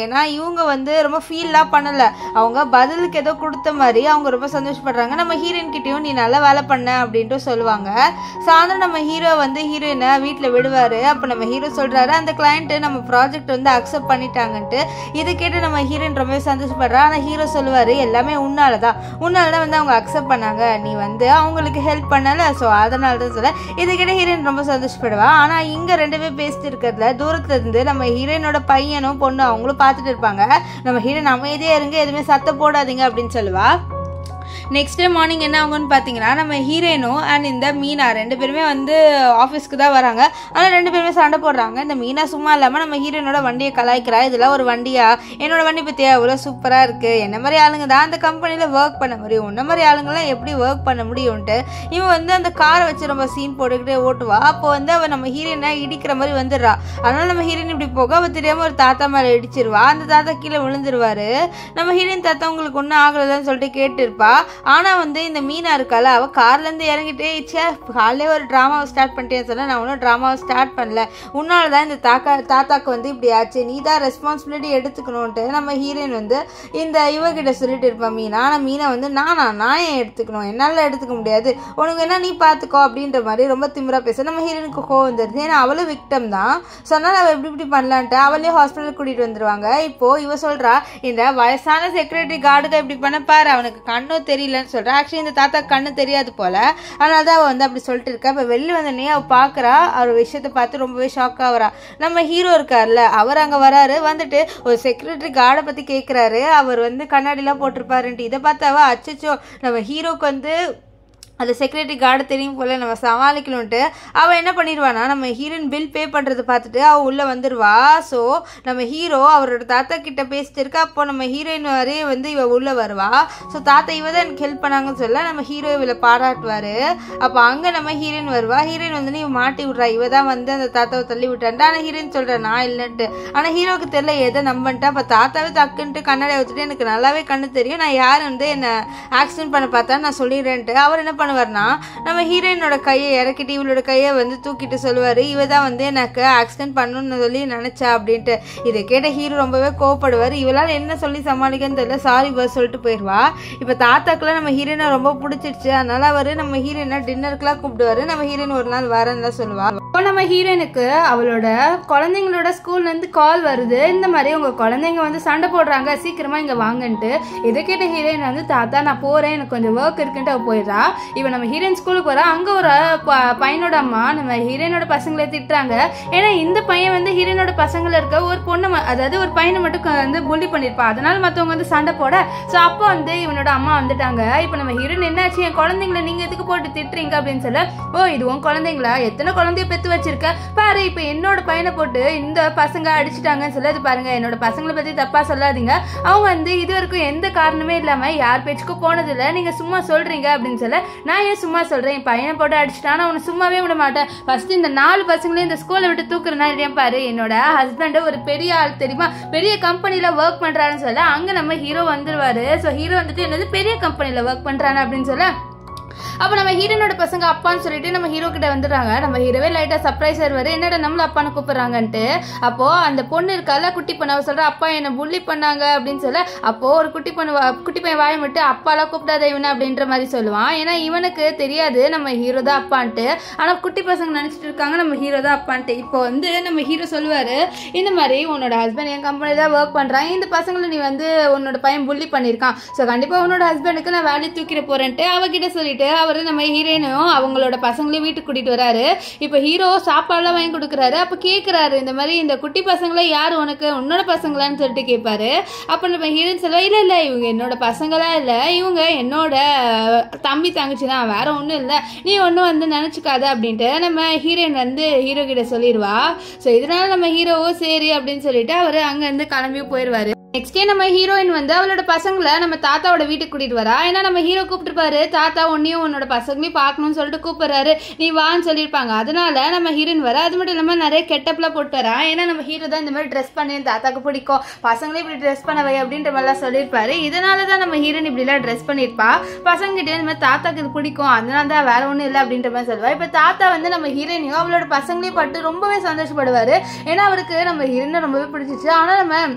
[SPEAKER 1] ஏன்னா இவங்க வந்து ரொம்ப ஃபீல்லாம் பண்ணலை அவங்க பதிலுக்கு ஏதோ கொடுத்த மாதிரி அவங்க ரொம்ப சந்தோஷப்படுறாங்க நம்ம ஹீரோயின் கிட்டேயும் நீ நல்லா வேலை பண்ண அப்படின்ட்டு சொல்லுவாங்க சாயந்தரம் நம்ம ஹீரோ வந்து ஹீரோயினை வீட்டில் விடுவார் அப்போ நம்ம ஹீரோ சொல்கிறாரு அந்த கிளைண்ட்டு நம்ம ப்ராஜெக்ட் வந்து அக்செப்ட் பண்ணிட்டாங்கன்ட்டு இதை கேட்டு நம்ம ஹீரோயின் ரொம்பவே சந்தோஷப்படுறா ஆனால் ஹீரோ சொல்லுவார் எல்லாமே உன்னால தான் உன்னால தான் வந்து அவங்க அக்செப்ட் பண்ணாங்க நீ வந்து அவங்களுக்கு ஹெல்ப் பண்ணல ஸோ அதனால தான் சொல்ல இதை கேட்ட ஹீரோயின் ரொம்ப சந்தோஷப்படுவா ஆனால் இங்கே ரெண்டு பேர் பேசிட்டு இருக்கிறதுல தூரத்துல இருந்து நம்ம ஹீரோயினோட பையனும் பொண்ணு அவங்களும் பார்த்துட்டு இருப்பாங்க நம்ம ஹீரோயின் அமைதியாக இருங்க எதுவுமே சத்தம் போடாதீங்க அப்படின்னு சொல்லுவா நெக்ஸ்ட் டே மார்னிங் என்ன ஆகும்னு பார்த்தீங்கன்னா நம்ம ஹீரோயினும் அண்ட் இந்த மீனா ரெண்டு பேருமே வந்து ஆஃபீஸ்க்கு தான் வராங்க ஆனால் ரெண்டு பேருமே சண்டை போடுறாங்க இந்த மீனா சும்மா இல்லாமல் நம்ம ஹீரோயினோட வண்டியை கலாய்க்கிறா இதெல்லாம் ஒரு வண்டியா என்னோட வண்டி பற்றியா அவ்வளோ சூப்பராக இருக்குது என்ன மாதிரி ஆளுங்க தான் அந்த கம்பெனியில் ஒர்க் பண்ண முடியும் உன்ன மாதிரி ஆளுங்களாம் எப்படி ஒர்க் பண்ண முடியும்ன்ட்டு இவன் வந்து அந்த காரை வச்சு ரொம்ப சீன் போட்டுக்கிட்டே ஓட்டுவா அப்போ வந்து அவன் நம்ம ஹீரோயினை இடிக்கிற மாதிரி வந்துடுறா அதனால நம்ம ஹீரோயின் இப்படி போக அவள் தெரியாமல் ஒரு தாத்தா மேலே இடிச்சிருவா அந்த தாத்தா கீழே விழுந்துருவாரு நம்ம ஹீரோயின் தாத்தா உங்களுக்கு ஒன்றும் ஆகலன்னு சொல்லிட்டு கேட்டிருப்பா ஆனால் வந்து இந்த மீனா இருக்கால அவள் கார்லேருந்து இறங்கிட்டே ச்சே காலையிலே ஒரு ட்ராமாவை ஸ்டார்ட் பண்ணிட்டேன்னு சொன்னால் நான் ஒன்றும் ட்ராமாவை ஸ்டார்ட் பண்ணல உன்னால தான் இந்த தாக்கா தாத்தாக்கு வந்து இப்படி ஆச்சு நீ தான் ரெஸ்பான்சிபிலிட்டி எடுத்துக்கணுன்ட்டு நம்ம ஹீரோயின் வந்து இந்த இவகிட்ட சொல்லிட்டு இருப்பா மீனா ஆனால் மீனா வந்து நானா நான் ஏன் எடுத்துக்கணும் என்னால் எடுத்துக்க முடியாது உனக்கு என்ன நீ பார்த்துக்கோ அப்படின்ற மாதிரி ரொம்ப திமிரா பேச நம்ம ஹீரோயினுக்கு கோவம் வந்துடுது ஏன்னா அவளும் விக்டம் தான் சொன்னால் அவள் எப்படி இப்படி பண்ணலான்ட்டு அவளே ஹாஸ்பிட்டல் கூட்டிகிட்டு வந்துருவாங்க இப்போ இவ சொல்கிறா இந்த வயசான செக்ரட்டரி கார்டுக்கு இப்படி பண்ண பாரு அவனுக்கு கண்ணும் தெரியலன்னு சொல்கிறா ஆக்சுவலி இந்த தாத்தா கண்ணு தெரியாது போல அதனால தான் அவள் வந்து அப்படி சொல்லிட்டு இருக்கா இப்போ வெளில வந்தோடனே அவள் பார்க்குறா அவர் விஷயத்தை பார்த்து ரொம்பவே ஷாக் ஆகிறா நம்ம ஹீரோ இருக்கார்ல அவர் அங்கே வராரு வந்துட்டு ஒரு செக்ரட்டரி கார்டை பற்றி கேட்குறாரு அவர் வந்து கண்ணாடிலாம் போட்டிருப்பாருன்ட்டு இதை பார்த்து அவள் அச்சச்சோ நம்ம ஹீரோக்கு வந்து அந்த செக்யூரிட்டி கார்டு தெரியும் போல நம்ம சமாளிக்கணுன்ட்டு அவள் என்ன பண்ணிடுவானா நம்ம ஹீரோயின் பில் பே பண்ணுறது பார்த்துட்டு அவள் உள்ளே வந்துடுவா ஸோ நம்ம ஹீரோ அவரோட தாத்தா கிட்ட பேசிட்டு இருக்கா அப்போ நம்ம ஹீரோயின் வரையே வந்து இவ உள்ளே வருவா ஸோ தாத்தா இவ தான் எனக்கு ஹெல்ப் பண்ணாங்கன்னு சொல்ல நம்ம ஹீரோ இவளை பாராட்டுவார் அப்போ அங்கே நம்ம ஹீரோயின் வருவா ஹீரோயின் வந்து இவ மாட்டி விட்றா இவ தான் வந்து அந்த தாத்தாவை தள்ளி விட்டான்ட்டு ஆனால் ஹீரோயின் சொல்கிறா நான் இல்லைன்ட்டு ஆனால் ஹீரோவுக்கு தெரியல எதை நம்பன்ட்டா அப்போ தாத்தாவே தக்குன்ட்டு கண்ணாடி வச்சுட்டு எனக்கு நல்லாவே கண்ணு தெரியும் நான் யார் வந்து என்னை ஆக்சிடென்ட் பண்ண பார்த்தா நான் சொல்லிடுறேன்ட்டு அவர் என்ன பண்ணுவார்னா நம்ம ஹீரோயினோட கையை இறக்கிட்டு இவளோட கையை வந்து தூக்கிட்டு சொல்லுவார் இவ தான் வந்து எனக்கு ஆக்சிடென்ட் பண்ணணும்னு சொல்லி நினச்சா அப்படின்ட்டு இதை கேட்ட ஹீரோ ரொம்பவே கோவப்படுவார் இவளால் என்ன சொல்லி சமாளிக்கன்னு தெரியல சாரி பஸ் சொல்லிட்டு போயிடுவா இப்போ தாத்தாக்கெல்லாம் நம்ம ஹீரோயினை ரொம்ப பிடிச்சிருச்சு அதனால அவர் நம்ம ஹீரோயினை டின்னருக்குலாம் கூப்பிடுவாரு நம்ம ஹீரோயின் ஒரு நாள் வரேன்னு சொல்லுவா இப்போ நம்ம ஹீரோயினுக்கு அவளோட குழந்தைங்களோட ஸ்கூல்லேருந்து கால் வருது இந்த மாதிரி உங்கள் குழந்தைங்க வந்து சண்டை போடுறாங்க சீக்கிரமாக இங்கே வாங்கன்ட்டு இதை கேட்ட ஹீரோயின் வந்து தாத்தா நான் போகிறேன் எனக்கு கொஞ்சம் ஒர்க் இருக்குன்ட்டு அவள் போயிடுறா இப்போ நம்ம ஹீரோயின் ஸ்கூலுக்கு வரா அங்கே ஒரு ப- பையனோட அம்மா நம்ம ஹீரோயினோட பசங்களை திட்டுறாங்க ஏன்னா இந்த பையன் வந்து ஹீரோயினோட பசங்களை இருக்க ஒரு பொண்ணு ம- அதாவது ஒரு பையனை மட்டும் க- வந்து புள்ளி பண்ணியிருப்பா அதனால மற்றவங்க வந்து சண்டை போட ஸோ அப்போ வந்து இவனோட அம்மா வந்துட்டாங்க இப்போ நம்ம ஹீரோயின் என்னாச்சு என் குழந்தைங்களை நீங்கள் எதுக்கு போட்டு திட்டுறீங்க அப்படின்னு சொல்ல ஓ இது உன் குழந்தைங்களா எத்தனை குழந்தைய பெற்று வச்சிருக்க பாரு இப்போ என்னோட பையனை போட்டு இந்த பசங்க அடிச்சிட்டாங்கன்னு சொல்லி அது பாருங்க என்னோட பசங்களை பற்றி தப்பாக சொல்லாதீங்க அவங்க வந்து இது வரைக்கும் எந்த காரணமே இல்லாமல் யார் பேச்சுக்கும் போனதில்லை நீங்கள் சும்மா சொல்கிறீங்க அப்படின்னு சொல்ல நான் ஏன் சும்மா சொல்கிறேன் என் பையனை போட்டு அடிச்சிட்டானா அவனை சும்மாவே விட மாட்டேன் ஃபர்ஸ்ட் இந்த நாலு பசங்களையும் இந்த ஸ்கூலை விட்டு தூக்குறனா இல்லையா பாரு என்னோட ஹஸ்பண்ட் ஒரு பெரிய ஆள் தெரியுமா பெரிய கம்பெனியில் ஒர்க் பண்ணுறாருன்னு சொல்ல அங்கே நம்ம ஹீரோ வந்துருவாரு ஸோ ஹீரோ வந்துட்டு என்னது பெரிய கம்பெனியில் ஒர்க் பண்ணுறானு அப்படின்னு சொல்ல அப்போ நம்ம ஹீரோனோட பசங்க அப்பான்னு சொல்லிட்டு நம்ம ஹீரோ கிட்ட வந்துடுறாங்க நம்ம ஹீரோவே லைட்டாக சர்ப்ரைஸ் வருவாரு என்னடா நம்மள அப்பான்னு கூப்பிடுறாங்கன்ட்டு அப்போ அந்த பொண்ணு இருக்கால குட்டி பொண்ணு அவ சொல்றா அப்பா என்ன புள்ளி பண்ணாங்க அப்படின்னு சொல்ல அப்போ ஒரு குட்டி பொண்ணு வா- குட்டி பையன் வாயை விட்டு அப்பாலாம் கூப்பிடாத இவனை அப்படின்ற மாதிரி சொல்லுவான் ஏன்னா இவனுக்கு தெரியாது நம்ம ஹீரோ தான் அப்பான்ட்டு ஆனால் குட்டி பசங்க நினச்சிட்டு இருக்காங்க நம்ம ஹீரோ தான் அப்பான்ட்டு இப்போ வந்து நம்ம ஹீரோ சொல்லுவாரு இந்த மாதிரி உன்னோட ஹஸ்பண்ட் என் கம்பெனியில் தான் ஒர்க் பண்ணுறான் இந்த பசங்களை நீ வந்து உன்னோட பையன் புள்ளி பண்ணியிருக்கான் ஸோ கண்டிப்பாக உன்னோட ஹஸ்பண்டுக்கு நான் வேலையை தூக்கிட போறேன்ட்டு அவகிட்ட சொல்லிட்டு அவர் நம்ம ஹீரோயினும் அவங்களோட பசங்களையும் வீட்டுக்கு கூட்டிட்டு வராரு இப்போ ஹீரோ சாப்பாடுலாம் வாங்கி கொடுக்குறாரு அப்போ கேட்குறாரு இந்த மாதிரி இந்த குட்டி பசங்கள யார் உனக்கு உன்னோட பசங்களான்னு சொல்லிட்டு கேட்பாரு அப்போ நம்ம ஹீரோயின் சொல்லுவா இல்லை இல்லை இவங்க என்னோட பசங்களா இல்லை இவங்க என்னோட தம்பி தங்கச்சி தான் வேற ஒன்றும் இல்லை நீ ஒன்றும் வந்து நினச்சிக்காத அப்படின்ட்டு நம்ம ஹீரோயின் வந்து ஹீரோ கிட்ட சொல்லிடுவா ஸோ இதனால நம்ம ஹீரோவும் சரி அப்படின்னு சொல்லிட்டு அவர் அங்கேருந்து கிளம்பி போயிடுவாரு நெக்ஸ்ட் டே நம்ம ஹீரோயின் வந்து அவளோட பசங்களை நம்ம தாத்தாவோட வீட்டுக்கு கூட்டிட்டு வரா ஏன்னா நம்ம ஹீரோ கூப்பிட்டுருப்பாரு தாத்தா உன்னையும் உன்னோட பசங்களையும் பார்க்கணும்னு சொல்லிட்டு கூப்பிடுறாரு நீ வான்னு சொல்லியிருப்பாங்க அதனால நம்ம ஹீரோயின் வர அது மட்டும் இல்லாமல் நிறைய கெட்டப்லாம் போட்டு வரா ஏன்னா நம்ம ஹீரோ தான் இந்த மாதிரி ட்ரெஸ் பண்ணி என் தாத்தாக்கு பிடிக்கும் பசங்களே இப்படி ட்ரெஸ் பண்ண வை அப்படின்ற மாதிரிலாம் சொல்லியிருப்பாரு இதனால தான் நம்ம ஹீரோயின் இப்படிலாம் ட்ரெஸ் பண்ணியிருப்பா பசங்க கிட்ட இந்த மாதிரி தாத்தாக்கு இது பிடிக்கும் அதனால தான் வேற ஒன்றும் இல்லை அப்படின்ற மாதிரி சொல்லுவா இப்போ தாத்தா வந்து நம்ம ஹீரோயினையும் அவளோட பசங்களையும் பட்டு ரொம்பவே சந்தோஷப்படுவாரு ஏன்னா அவருக்கு நம்ம ஹீரோயினை ரொம்பவே பிடிச்சிச்சு ஆனால் நம்ம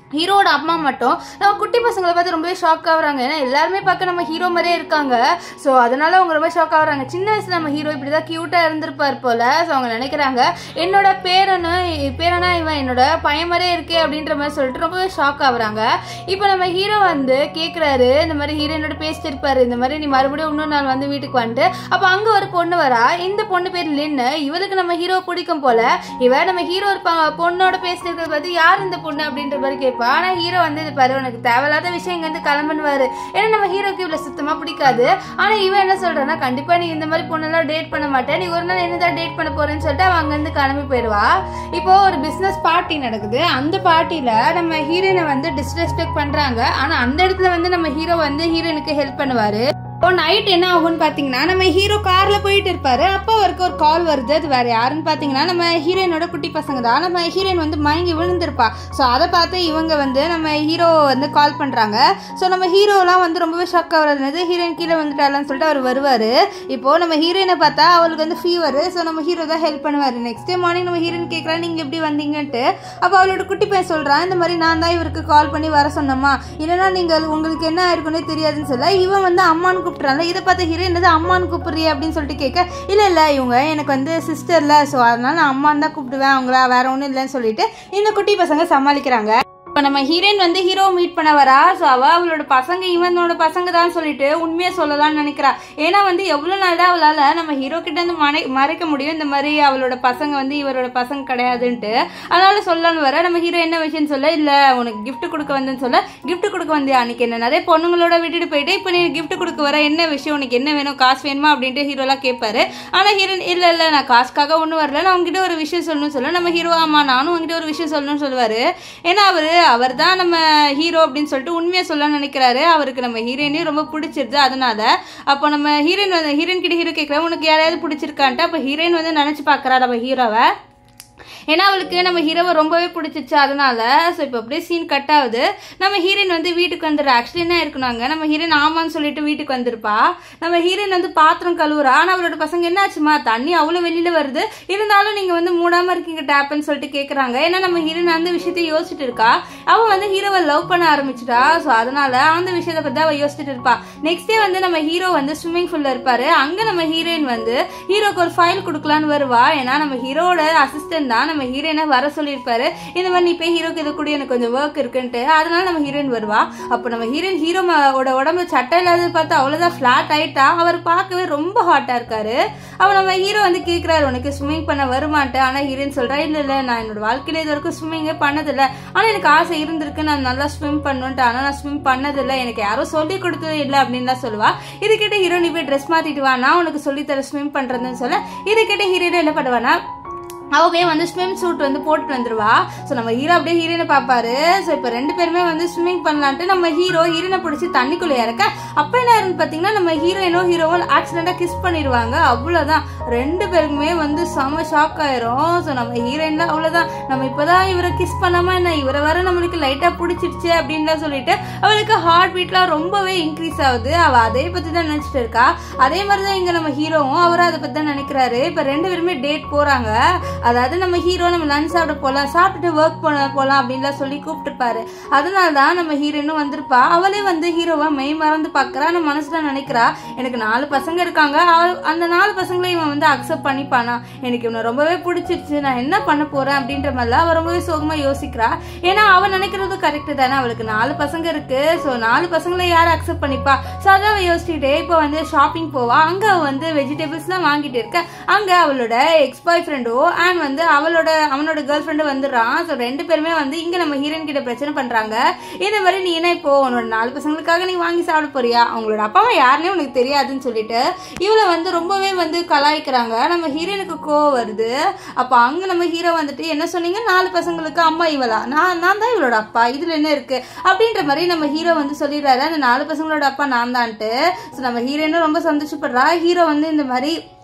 [SPEAKER 1] ஹீரோட அம்மா மட்டும் நம்ம குட்டி பசங்களை பார்த்து ரொம்பவே ஷாக் ஆகுறாங்க ஏன்னா எல்லாருமே பார்க்க நம்ம ஹீரோ மாதிரியே இருக்காங்க ஸோ அதனால அவங்க ரொம்ப ஷாக் ஆகுறாங்க சின்ன வயசுல நம்ம ஹீரோ இப்படி தான் க்யூட்டாக இருந்திருப்பார் போல ஸோ அவங்க நினைக்கிறாங்க என்னோட பேரனு பேரனா இவன் என்னோட பையன் மாதிரியே இருக்கே அப்படின்ற மாதிரி சொல்லிட்டு ரொம்பவே ஷாக் ஆகுறாங்க இப்போ நம்ம ஹீரோ வந்து கேட்குறாரு இந்த மாதிரி ஹீரோயினோட பேசிட்டு இருப்பாரு இந்த மாதிரி நீ மறுபடியும் இன்னொரு நாள் வந்து வீட்டுக்கு வந்துட்டு அப்போ அங்கே ஒரு பொண்ணு வரா இந்த பொண்ணு பேர் லின்னு இவளுக்கு நம்ம ஹீரோ பிடிக்கும் போல இவ நம்ம ஹீரோ ஒரு ப- பொண்ணோட பேசிட்டு இருக்கிறத பார்த்து யார் இந்த பொண்ணு அப்படின்ற மாதிரி கேட்பா ஆனா ஹீரோ வந்து இது பாரு உனக்கு தேவையில்லாத விஷயம் இங்க இருந்து கிளம்புனுவாரு ஏன்னா நம்ம ஹீரோக்கு இவ்வளவு சுத்தமா பிடிக்காது ஆனா இவன் என்ன சொல்றான்னா கண்டிப்பா நீ இந்த மாதிரி பொண்ணெல்லாம் டேட் பண்ண மாட்டேன் நீ ஒரு நாள் என்னதான் டேட் பண்ண போறேன்னு சொல்லிட்டு அவன் அங்கிருந்து கிளம்பி போயிடுவா இப்போ ஒரு பிசினஸ் பார்ட்டி நடக்குது அந்த பார்ட்டியில நம்ம ஹீரோயினை வந்து டிஸ்ரெஸ்பெக்ட் பண்றாங்க ஆனா அந்த இடத்துல வந்து நம்ம ஹீரோ வந்து ஹீரோயினுக்கு ஹெல்ப் பண்ணுவாரு இப்போ நைட் என்ன ஆகும்னு பார்த்தீங்கன்னா நம்ம ஹீரோ காரில் போயிட்டு இருப்பாரு அப்போ அவருக்கு ஒரு கால் வருது அது வேற யாருன்னு பார்த்தீங்கன்னா நம்ம ஹீரோயினோட குட்டி பசங்க தான் நம்ம ஹீரோயின் வந்து மயங்கி விழுந்திருப்பா ஸோ அதை பார்த்து இவங்க வந்து நம்ம ஹீரோ வந்து கால் பண்ணுறாங்க ஸோ நம்ம ஹீரோலாம் வந்து ரொம்பவே ஷாக் ஆகுறது ஹீரோயின் கீழே வந்துட்டாலான்னு சொல்லிட்டு அவர் வருவார் இப்போ நம்ம ஹீரோயினை பார்த்தா அவளுக்கு வந்து ஃபீவர் ஸோ நம்ம ஹீரோ தான் ஹெல்ப் பண்ணுவார் நெக்ஸ்ட் டே மார்னிங் நம்ம ஹீரோயின் கேட்குறா நீங்கள் எப்படி வந்தீங்கன்ட்டு அப்போ அவளோட குட்டி பையன் சொல்கிறான் இந்த மாதிரி நான் தான் இவருக்கு கால் பண்ணி வர சொன்னம்மா இல்லைன்னா நீங்கள் உங்களுக்கு என்ன ஆயிருக்குன்னே தெரியாதுன்னு சொல்ல இவன் வந்து அம்மான்னு கூப்பிட்றாங்க இதை பார்த்து ஹீரோ என்னது அம்மான்னு கூப்பிடுறிய அப்படின்னு சொல்லிட்டு கேட்க இல்லை இல்லை இவங்க எனக்கு வந்து சிஸ்டர்ல ஸோ அதனால நான் அம்மான்னு தான் கூப்பிடுவேன் அவங்கள வேற ஒன்றும் இல்லைன்னு சொல்லிட்டு இந்த குட்டி பசங்க சமாளிக்கிறாங்க இப்போ நம்ம ஹீரோயின் வந்து ஹீரோ மீட் பண்ண வரா ஸோ அவ அவளோட பசங்க இவனோட பசங்க தான் சொல்லிட்டு உண்மையை சொல்லலாம்னு நினைக்கிறா ஏன்னா வந்து எவ்வளோ நாள் தான் அவளால் நம்ம ஹீரோ கிட்ட இருந்து மறை மறைக்க முடியும் இந்த மாதிரி அவளோட பசங்க வந்து இவரோட பசங்க கிடையாதுன்ட்டு அதனால சொல்லலாம்னு வர நம்ம ஹீரோ என்ன விஷயம்னு சொல்ல இல்லை உனக்கு gift கொடுக்க வந்தேன்னு சொல்ல gift கொடுக்க வந்தியா அன்னைக்கு என்ன நிறைய பொண்ணுங்களோட விட்டுட்டு போயிட்டு இப்போ நீ gift கொடுக்க வர என்ன விஷயம் உனக்கு என்ன வேணும் காசு வேணுமா அப்படின்ட்டு ஹீரோலாம் கேட்பாரு ஆனால் ஹீரோயின் இல்லை இல்லை நான் காசுக்காக ஒன்றும் வரல நான் உங்ககிட்ட ஒரு விஷயம் சொல்லணும்னு சொல்ல நம்ம ஹீரோ ஆமா நானும் உங்ககிட்ட ஒரு விஷயம் சொல்லணும்னு சொல்லுவாரு ஏன்னா அவரு அவர் தான் நம்ம ஹீரோ அப்படின்னு சொல்லிட்டு உண்மையை சொல்ல நினைக்கிறாரு அவருக்கு நம்ம ஹீரோயினையும் ரொம்ப பிடிச்சிருது அதனால அப்போ நம்ம ஹீரோயின் வந்து ஹீரோயின் கிட்ட ஹீரோ கேட்குறேன் உனக்கு யாரையாவது பிடிச்சிருக்கான்ட்டு அப்போ ஹீரோயின் வந்து நினச்சி பார்க்குறா நம்ம ஹீரோவை ஏன்னா அவளுக்கு நம்ம ஹீரோவை ரொம்பவே பிடிச்சிச்சு அதனால ஸோ இப்போ அப்படியே சீன் கட் ஆகுது நம்ம ஹீரோயின் வந்து வீட்டுக்கு வந்துடுறா ஆக்சுவலி என்ன இருக்கணுங்க நம்ம ஹீரோயின் ஆமான்னு சொல்லிட்டு வீட்டுக்கு வந்திருப்பா நம்ம ஹீரோயின் வந்து பாத்திரம் கழுவுறா ஆனால் அவளோட பசங்க என்ன ஆச்சுமா தண்ணி அவ்வளோ வெளியில வருது இருந்தாலும் நீங்க வந்து மூடாம இருக்கீங்க டேப்னு சொல்லிட்டு கேட்குறாங்க ஏன்னா நம்ம ஹீரோயின் அந்த விஷயத்தை யோசிச்சுட்டு இருக்கா அவ வந்து ஹீரோவை லவ் பண்ண ஆரம்பிச்சிட்டா ஸோ அதனால அந்த விஷயத்தை பத்தி அவ யோசிச்சுட்டு இருப்பா நெக்ஸ்ட் டே வந்து நம்ம ஹீரோ வந்து ஸ்விம்மிங் பூல்ல இருப்பாரு அங்க நம்ம ஹீரோயின் வந்து ஹீரோக்கு ஒரு ஃபைல் கொடுக்கலான்னு வருவா ஏன்னா நம்ம ஹீரோட அசிஸ்டன்ட் தான் நம்ம ஹீரோயினை வர சொல்லியிருப்பாரு இந்த மாதிரி நீ போய் ஹீரோக்கு இது கூட எனக்கு கொஞ்சம் ஒர்க் இருக்குன்ட்டு அதனால நம்ம ஹீரோயின் வருவா அப்போ நம்ம ஹீரோயின் ஹீரோட உடம்பு சட்டை இல்லாத பார்த்து அவ்வளோதான் ஃப்ளாட் ஆயிட்டா அவர் பார்க்கவே ரொம்ப ஹாட்டா இருக்காரு அவர் நம்ம ஹீரோ வந்து கேட்குறாரு உனக்கு ஸ்விம்மிங் பண்ண வருமாட்டேன் ஆனால் ஹீரோயின் சொல்றா இல்லை இல்லை நான் என்னோட வாழ்க்கையில இது வரைக்கும் ஸ்விம்மிங்கே பண்ணதில்லை ஆனால் எனக்கு ஆசை இருந்திருக்கு நான் நல்லா ஸ்விம் பண்ணுன்ட்டு ஆனால் நான் ஸ்விம் பண்ணதில்லை எனக்கு யாரும் சொல்லி கொடுத்தது இல்லை அப்படின்னு தான் சொல்லுவா இது கேட்ட ஹீரோ நீ போய் ட்ரெஸ் மாத்திட்டு வா நான் உனக்கு சொல்லித்தர ஸ்விம் பண்றதுன்னு சொல்ல இது கேட்ட ஹீரோயின் என்ன பண்ணுவானா அவவே வந்து ஸ்விம் சூட் வந்து போட்டுட்டு வந்துருவா ஸோ நம்ம ஹீரோ அப்படியே ஹீரோயினை பார்ப்பாரு ஸோ இப்போ ரெண்டு பேருமே வந்து ஸ்விம்மிங் பண்ணலான்ட்டு நம்ம ஹீரோ ஹீரோனை பிடிச்சி தண்ணிக்குள்ளே இறக்க அப்போ என்ன ஆயிருன்னு பார்த்தீங்கன்னா நம்ம ஹீரோயினும் ஹீரோவும் ஆக்சிடென்ட்டாக கிஸ் பண்ணிடுவாங்க அவ்வளோதான் ரெண்டு பேருக்குமே வந்து செம ஷாக் ஆயிரும் ஸோ நம்ம ஹீரோயின் தான் அவ்வளோதான் நம்ம இப்போதான் இவரை கிஸ் பண்ணாம என்ன இவரை வர நம்மளுக்கு லைட்டாக பிடிச்சிருச்சு அப்படின்லாம் சொல்லிட்டு அவளுக்கு ஹார்ட் பீட்லாம் ரொம்பவே இன்க்ரீஸ் ஆகுது அவள் அதே பற்றி தான் நினச்சிட்டு இருக்கா அதே மாதிரி தான் இங்கே நம்ம ஹீரோவும் அவரும் அதை பற்றி தான் நினைக்கிறாரு இப்போ ரெண்டு பேருமே டேட் போகிறாங்க அதாவது நம்ம ஹீரோ நம்ம லஞ்ச் சாப்பிட போகலாம் சாப்பிட்டுட்டு ஒர்க் பண்ண போகலாம் அப்படின்லாம் சொல்லி கூப்பிட்டுருப்பாரு அதனால தான் நம்ம ஹீரோயினும் வந்திருப்பா அவளே வந்து ஹீரோவை மெய் மறந்து பார்க்குறா நம்ம மனசுல நினைக்கிறா எனக்கு நாலு பசங்க இருக்காங்க அவ- அந்த நாலு பசங்களை இவன் வந்து அக்செப்ட் பண்ணிப்பானா எனக்கு இவனை ரொம்பவே பிடிச்சிருச்சு நான் என்ன பண்ண போறேன் அப்படின்ற மாதிரிலாம் அவ ரொம்பவே சோகமா யோசிக்கிறா ஏன்னா அவன் நினைக்கிறது கரெக்ட் தானே அவளுக்கு நாலு பசங்க இருக்கு ஸோ நாலு பசங்களை யார் அக்செப்ட் பண்ணிப்பா ஸோ அதான் அவ யோசிச்சுட்டே இப்போ வந்து ஷாப்பிங் போவா அங்க அவ வந்து வெஜிடபிள்ஸ்லாம் வாங்கிட்டு இருக்க அங்க அவளோட எக்ஸ் பாய் ஃப்ரெண்டோ அண்ட் வந்து அவளோட அவனோட கேர்ள் ஃப்ரெண்டு வந்துடுறான் ஸோ ரெண்டு பேருமே வந்து இங்க நம்ம ஹீரோயின் கிட்ட பிரச்சனை பண்றாங்க இந்த மாதிரி நீ என்ன இப்போ உன்னோட நாலு பசங்களுக்காக நீ வாங்கி சாப்பிட போறியா அவங்களோட அப்பா அம்மா யாருன்னே உனக்கு தெரியாதுன்னு சொல்லிட்டு இவளை வந்து ரொம்பவே வந்து கலாய்க்கிறாங்க நம்ம ஹீரோயினுக்கு கோவம் வருது அப்போ அங்க நம்ம ஹீரோ வந்துட்டு என்ன சொன்னீங்க நாலு பசங்களுக்கு அம்மா இவளா நான் நான் தான் இவளோட அப்பா இதுல என்ன இருக்கு அப்படின்ற மாதிரி நம்ம ஹீரோ வந்து சொல்லிடுறாரு அந்த நாலு பசங்களோட அப்பா நான் தான்ட்டு ஸோ நம்ம ஹீரோயினும் ரொம்ப சந்தோஷப்படுறா ஹீரோ வந்து இந்த மாதிரி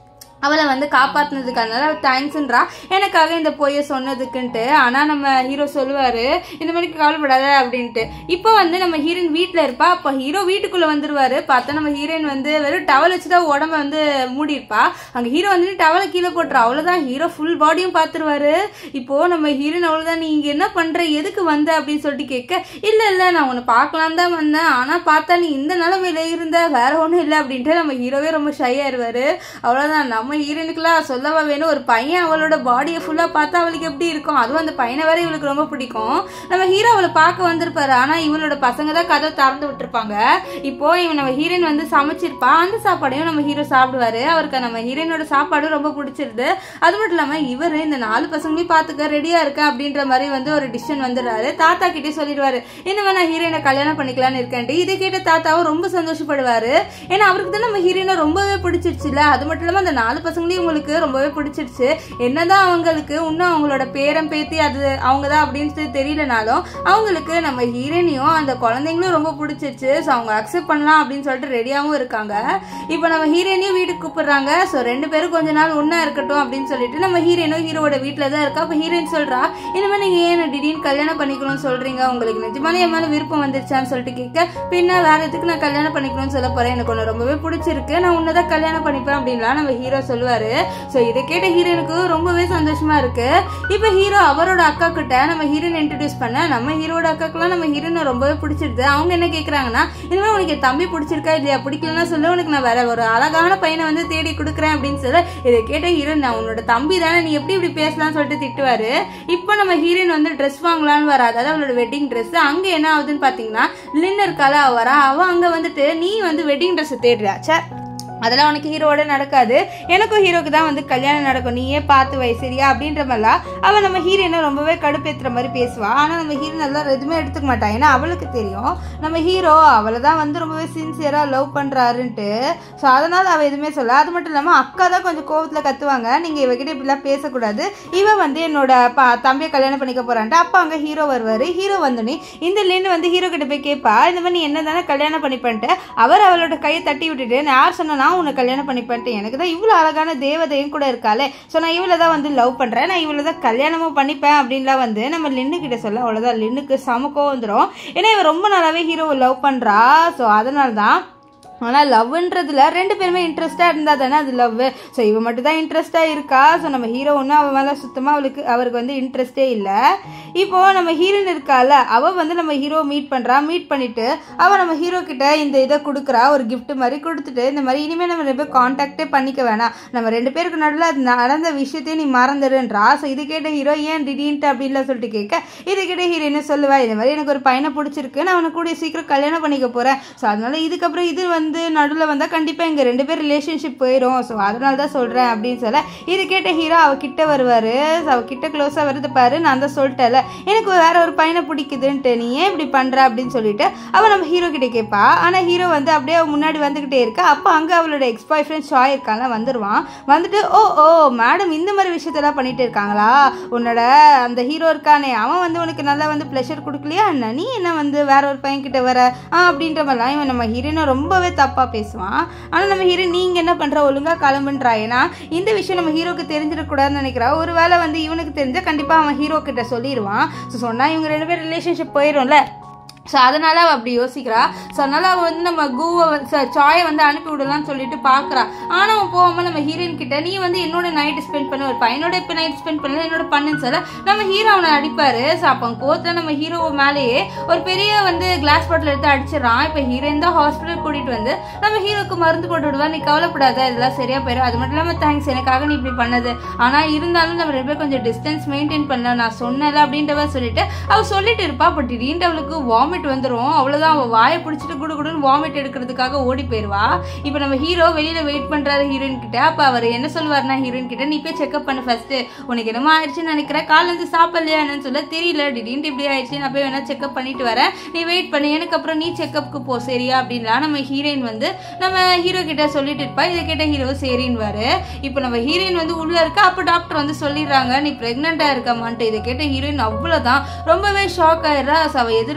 [SPEAKER 1] அவளை வந்து காப்பாற்றினதுக்காக தேங்க்ஸ்ன்றா எனக்காக இந்த பொய்யை சொன்னதுக்குன்ட்டு ஆனால் நம்ம ஹீரோ சொல்லுவார் இந்த மாதிரி கவலைப்படாத அப்படின்ட்டு இப்போ வந்து நம்ம ஹீரோயின் வீட்டில் இருப்பா அப்போ ஹீரோ வீட்டுக்குள்ளே வந்துருவாரு பார்த்தா நம்ம ஹீரோயின் வந்து வெறும் டவல் வச்சு தான் உடம்ப வந்து மூடி இருப்பா அங்கே ஹீரோ வந்து டவலை கீழே போட்டுறா அவ்வளோதான் ஹீரோ ஃபுல் பாடியும் பார்த்துருவாரு இப்போ நம்ம ஹீரோயின் அவ்வளோதான் நீ இங்கே என்ன பண்ணுற எதுக்கு வந்த அப்படின்னு சொல்லிட்டு கேட்க இல்லை இல்லை நான் உன்னை பார்க்கலாம் தான் வந்தேன் ஆனால் பார்த்தா நீ இந்த நிலமையில இருந்த வேற ஒன்றும் இல்லை அப்படின்ட்டு நம்ம ஹீரோவே ரொம்ப ஷை ஆயிடுவாரு அவ்வளோதான் நம்ம ஹீரோயினுக்குலாம் சொல்லவா வேணும் ஒரு பையன் அவளோட பாடியை ஃபுல்லாக பார்த்தா அவளுக்கு எப்படி இருக்கும் அதுவும் அந்த பையனை வேற இவளுக்கு ரொம்ப பிடிக்கும் நம்ம ஹீரோ அவளை பார்க்க வந்திருப்பாரு ஆனால் இவளோட பசங்க தான் கதை திறந்து விட்டுருப்பாங்க இப்போ இவன் நம்ம ஹீரோயின் வந்து சமைச்சிருப்பா அந்த சாப்பாடையும் நம்ம ஹீரோ சாப்பிடுவாரு அவருக்கு நம்ம ஹீரோயினோட சாப்பாடும் ரொம்ப பிடிச்சிருது அது மட்டும் இல்லாமல் இவர் இந்த நாலு பசங்களையும் பார்த்துக்க ரெடியா இருக்கேன் அப்படின்ற மாதிரி வந்து ஒரு டிசிஷன் வந்துடுறாரு தாத்தா கிட்டே சொல்லிடுவாரு இனிமே நான் ஹீரோயினை கல்யாணம் பண்ணிக்கலாம்னு இருக்கேன்ட்டு இதை கேட்ட தாத்தாவும் ரொம்ப சந்தோஷப்படுவாரு ஏன்னா அவருக்கு தான் நம்ம ஹீரோயினை ரொம்பவே பிடிச்சிருச்சுல அது மட்டும் இல்லாமல் அந்த நாலு பசங்களையும் உங்களுக்கு ரொம்பவே பிடிச்சிருச்சு என்னதான் அவங்களுக்கு இன்னும் அவங்களோட பேரம் பேத்தி அது அவங்க தான் அப்படின்னு தெரியலனாலும் அவங்களுக்கு நம்ம ஹீரோயினையும் அந்த குழந்தைங்களும் ரொம்ப பிடிச்சிருச்சு ஸோ அவங்க அக்செப்ட் பண்ணலாம் அப்படின்னு சொல்லிட்டு ரெடியாகவும் இருக்காங்க இப்போ நம்ம ஹீரோயினையும் வீட்டுக்கு கூப்பிடுறாங்க ஸோ ரெண்டு பேரும் கொஞ்ச நாள் ஒன்றா இருக்கட்டும் அப்படின்னு சொல்லிட்டு நம்ம ஹீரோயினும் ஹீரோவோட வீட்டில் தான் இருக்கா அப்போ ஹீரோயின் சொல்றா இனிமேல் நீங்கள் ஏன் திடீர்னு கல்யாணம் பண்ணிக்கணும்னு சொல்றீங்க உங்களுக்கு நிஜமாலே என் மேலே விருப்பம் வந்துருச்சான்னு சொல்லிட்டு கேட்க பின்ன வேற எதுக்கு நான் கல்யாணம் பண்ணிக்கணும்னு சொல்ல போறேன் எனக்கு ஒன்று ரொம்பவே பிடிச்சிருக்கு நான் உன்னதான் கல்யாணம் பண்ணிப்பேன் அப்படின்லாம் நம்ம ஹீரோ சொல்லுவாரு ஸோ இதை கேட்ட ஹீரோனுக்கு ரொம்பவே சந்தோஷமா இருக்கு இப்போ ஹீரோ அவரோட அக்கா கிட்ட நம்ம ஹீரோயின் இன்ட்ரடியூஸ் பண்ண நம்ம ஹீரோட அக்காக்கெல்லாம் நம்ம ஹீரோனை ரொம்பவே பிடிச்சிருது அவங்க என்ன கேட்குறாங்கன்னா இனிமேல் உனக்கு என் தம்பி பிடிச்சிருக்கா இல்லையா பிடிக்கலன்னா சொல்ல உனக்கு நான் வேற ஒரு அழகான பையனை வந்து தேடி கொடுக்குறேன் அப்படின்னு சொல்ல இதை கேட்ட ஹீரோயின் நான் உன்னோட தம்பி தானே நீ எப்படி இப்படி பேசலாம்னு சொல்லிட்டு திட்டுவாரு இப்போ நம்ம ஹீரோயின் வந்து ட்ரெஸ் வாங்கலாம்னு வரா அதாவது அவளோட வெட்டிங் ட்ரெஸ் அங்க என்ன ஆகுதுன்னு பாத்தீங்கன்னா லின் இருக்கால அவ வரா அவ அங்க வந்துட்டு நீ வந்து வெட்டிங் ட்ரெஸ் தேடுறா ச்சே அதெல்லாம் உனக்கு ஹீரோவோட நடக்காது எனக்கும் ஹீரோக்கு தான் வந்து கல்யாணம் நடக்கும் நீயே பார்த்து வை சரியா அப்படின்ற மாதிரிலாம் அவன் நம்ம ஹீரோயினை ரொம்பவே கடுப்பேற்றுற மாதிரி பேசுவா ஆனால் நம்ம ஹீரோயின் அதெல்லாம் எதுவுமே எடுத்துக்க மாட்டா ஏன்னா அவளுக்கு தெரியும் நம்ம ஹீரோ அவளை தான் வந்து ரொம்பவே சின்சியராக லவ் பண்ணுறாருன்ட்டு ஸோ அதனால் அவள் எதுவுமே சொல்ல அது மட்டும் இல்லாமல் அக்கா தான் கொஞ்சம் கோவத்தில் கத்துவாங்க நீங்கள் இவகிட்ட இப்படிலாம் பேசக்கூடாது இவ வந்து என்னோட பா தம்பியை கல்யாணம் பண்ணிக்க போறான்ட்டு அப்போ அங்கே ஹீரோ வருவார் ஹீரோ வந்தோடனே இந்த லின்னு வந்து ஹீரோ கிட்ட போய் கேட்பா இந்த மாதிரி நீ என்ன தானே கல்யாணம் பண்ணிப்பேன்ட்டு அவர் அவளோட கையை தட்டி விட்டுட்டு நான் யார் சொன்னா நான் உன்னை கல்யாணம் பண்ணிப்பேன்ட்டு எனக்கு தான் இவ்வளோ அழகான தேவதையும் கூட இருக்காளே ஸோ நான் இவளை தான் வந்து லவ் பண்ணுறேன் நான் இவளை தான் கல்யாணமும் பண்ணிப்பேன் அப்படின்லாம் வந்து நம்ம லின்னு கிட்ட சொல்ல அவ்வளோதான் லின்னுக்கு சமக்கம் வந்துடும் ஏன்னா இவன் ரொம்ப நாளாவே ஹீரோவை லவ் பண்ணுறா ஸோ அதனால தான் ஆனால் லவ்ன்றதுல ரெண்டு பேருமே இன்ட்ரெஸ்டாக இருந்தால் தானே அது லவ் ஸோ இவ மட்டும் தான் இன்ட்ரெஸ்டாக இருக்கா ஸோ நம்ம ஹீரோ ஒன்றும் அவன் மேலே சுத்தமாக அவளுக்கு அவருக்கு வந்து இன்ட்ரெஸ்டே இல்லை இப்போ நம்ம ஹீரோயின் இருக்கால அவள் வந்து நம்ம ஹீரோ மீட் பண்ணுறா மீட் பண்ணிட்டு அவள் நம்ம ஹீரோ கிட்ட இந்த இதை கொடுக்குறா ஒரு gift மாதிரி கொடுத்துட்டு இந்த மாதிரி இனிமேல் நம்ம ரெண்டு பேரும் காண்டாக்டே பண்ணிக்க வேணாம் நம்ம ரெண்டு பேருக்கு நடுவில் அது நடந்த விஷயத்தையும் நீ மறந்துடுன்றா ஸோ இது கேட்ட ஹீரோ ஏன் திடீர்னு அப்படின்லாம் சொல்லிட்டு கேட்க இது கேட்ட ஹீரோயின் சொல்லுவா இந்த மாதிரி எனக்கு ஒரு பையனை பிடிச்சிருக்கு நான் அவனை கூடிய சீக்கிரம் கல்யாணம் பண்ணிக்க போகிறேன் ஸோ அதனால இதுக்கப்புறம் இது வந்து நடுவில் வந்தால் கண்டிப்பாக எங்கள் ரெண்டு பேர் ரிலேஷன்ஷிப் போயிடும் ஸோ அதனால தான் சொல்கிறேன் அப்படின்னு சொல்ல இது கேட்ட ஹீரோ அவ கிட்ட வருவார் அவ கிட்ட க்ளோஸாக வருது பாரு நான் தான் சொல்லிட்டேன்ல எனக்கு வேற ஒரு பையனை பிடிக்குதுன்ட்டு நீ ஏன் இப்படி பண்ணுற அப்படின்னு சொல்லிட்டு அவள் நம்ம ஹீரோ கிட்ட கேட்பா ஆனால் ஹீரோ வந்து அப்படியே அவ முன்னாடி வந்துக்கிட்டே இருக்கா அப்போ அங்கே அவளோட எக்ஸ் பாய் ஃப்ரெண்ட் ஷாய் இருக்கான்ல வந்துடுவான் வந்துட்டு ஓ ஓ மேடம் இந்த மாதிரி விஷயத்தெல்லாம் பண்ணிட்டு இருக்காங்களா உன்னோட அந்த ஹீரோ இருக்கானே அவன் வந்து உனக்கு நல்லா வந்து ப்ளஷர் கொடுக்கலையா என்ன நீ என்ன வந்து வேற ஒரு பையன் கிட்ட வர ஆ அப்படின்ற மாதிரிலாம் இவன் நம்ம ஹீரோனை ரொம்பவே தப்பாக பேசுவான் ஆனால் நம்ம ஹீரோ நீங்கள் என்ன பண்ணுற ஒழுங்காக கிளம்புன்றா ஏன்னா இந்த விஷயம் நம்ம ஹீரோக்கு தெரிஞ்சிடக்கூடாதுன்னு நினைக்கிறா ஒரு வேளை வந்து இவனுக்கு தெரிஞ்சால் கண்டிப்பாக அவன் ஹீரோ கிட்ட சொல்லிடுவான் ஸோ சொன்னால் இவங்க ரெண்டு பேர் ரிலேஷன்ஷிப் போயிடும்ல ஸோ அதனால அவள் அப்படி யோசிக்கிறா ஸோ அதனால அவள் வந்து நம்ம கூவை சாயை வந்து அனுப்பி விடலாம்னு சொல்லிட்டு பார்க்குறா ஆனால் அவன் போகாமல் நம்ம ஹீரோயின் கிட்ட நீ வந்து என்னோட நைட் ஸ்பெண்ட் பண்ண ஒரு பையனோட இப்போ நைட் ஸ்பெண்ட் பண்ணல என்னோட பண்ணுன்னு சொல்ல நம்ம ஹீரோ அவனை அடிப்பாரு ஸோ அப்போ கோத்தில் நம்ம ஹீரோ மேலேயே ஒரு பெரிய வந்து கிளாஸ் பாட்டில் எடுத்து அடிச்சிடறான் இப்போ ஹீரோயின் தான் ஹாஸ்பிட்டல் கூட்டிட்டு வந்து நம்ம ஹீரோக்கு மருந்து போட்டு விடுவா நீ கவலைப்படாத இதெல்லாம் சரியா போயிடும் அது மட்டும் இல்லாமல் தேங்க்ஸ் எனக்காக நீ இப்படி பண்ணது ஆனால் இருந்தாலும் நம்ம ரெண்டு பேரும் கொஞ்சம் டிஸ்டன்ஸ் மெயின்டைன் பண்ணல நான் சொன்னல அப்படின்றவ சொல்லிட்டு அவள் சொல்லிட்டு இருப்பா பட் திடீர்னு அவளுக்கு வாமிட் வந்துடும் அவ்வளோதான் அவள் வாயை பிடிச்சிட்டு குடு குடுன்னு வாமிட் எடுக்கிறதுக்காக ஓடி போயிடுவா இப்போ நம்ம ஹீரோ வெளியில வெயிட் பண்றாரு ஹீரோயின் கிட்ட அப்போ அவர் என்ன சொல்லுவாருன்னா ஹீரோயின் கிட்ட நீ போய் செக்அப் பண்ணு ஃபர்ஸ்ட் உனக்கு என்னமோ ஆயிடுச்சுன்னு நினைக்கிறேன் கால் வந்து சாப்பிடலையா என்னன்னு சொல்ல தெரியல திடீர்னு இப்படி ஆயிடுச்சு நான் போய் வேணா செக்அப் பண்ணிட்டு வரேன் நீ வெயிட் பண்ணு எனக்கு அப்புறம் நீ செக்அப்க்கு போ சரியா அப்படின்லாம் நம்ம ஹீரோயின் வந்து நம்ம ஹீரோ கிட்ட சொல்லிட்டு இருப்பா இதை கேட்ட ஹீரோ சரின்னுவாரு இப்போ நம்ம ஹீரோயின் வந்து உள்ள இருக்கா அப்போ டாக்டர் வந்து சொல்லிடுறாங்க நீ பிரெக்னெண்டா இருக்கமான்ட்டு இதை கேட்ட ஹீரோயின் அவ்வளோதான் ரொம்பவே ஷாக் ஆயிடுறா So, அவ எதிர்பார்க்கவே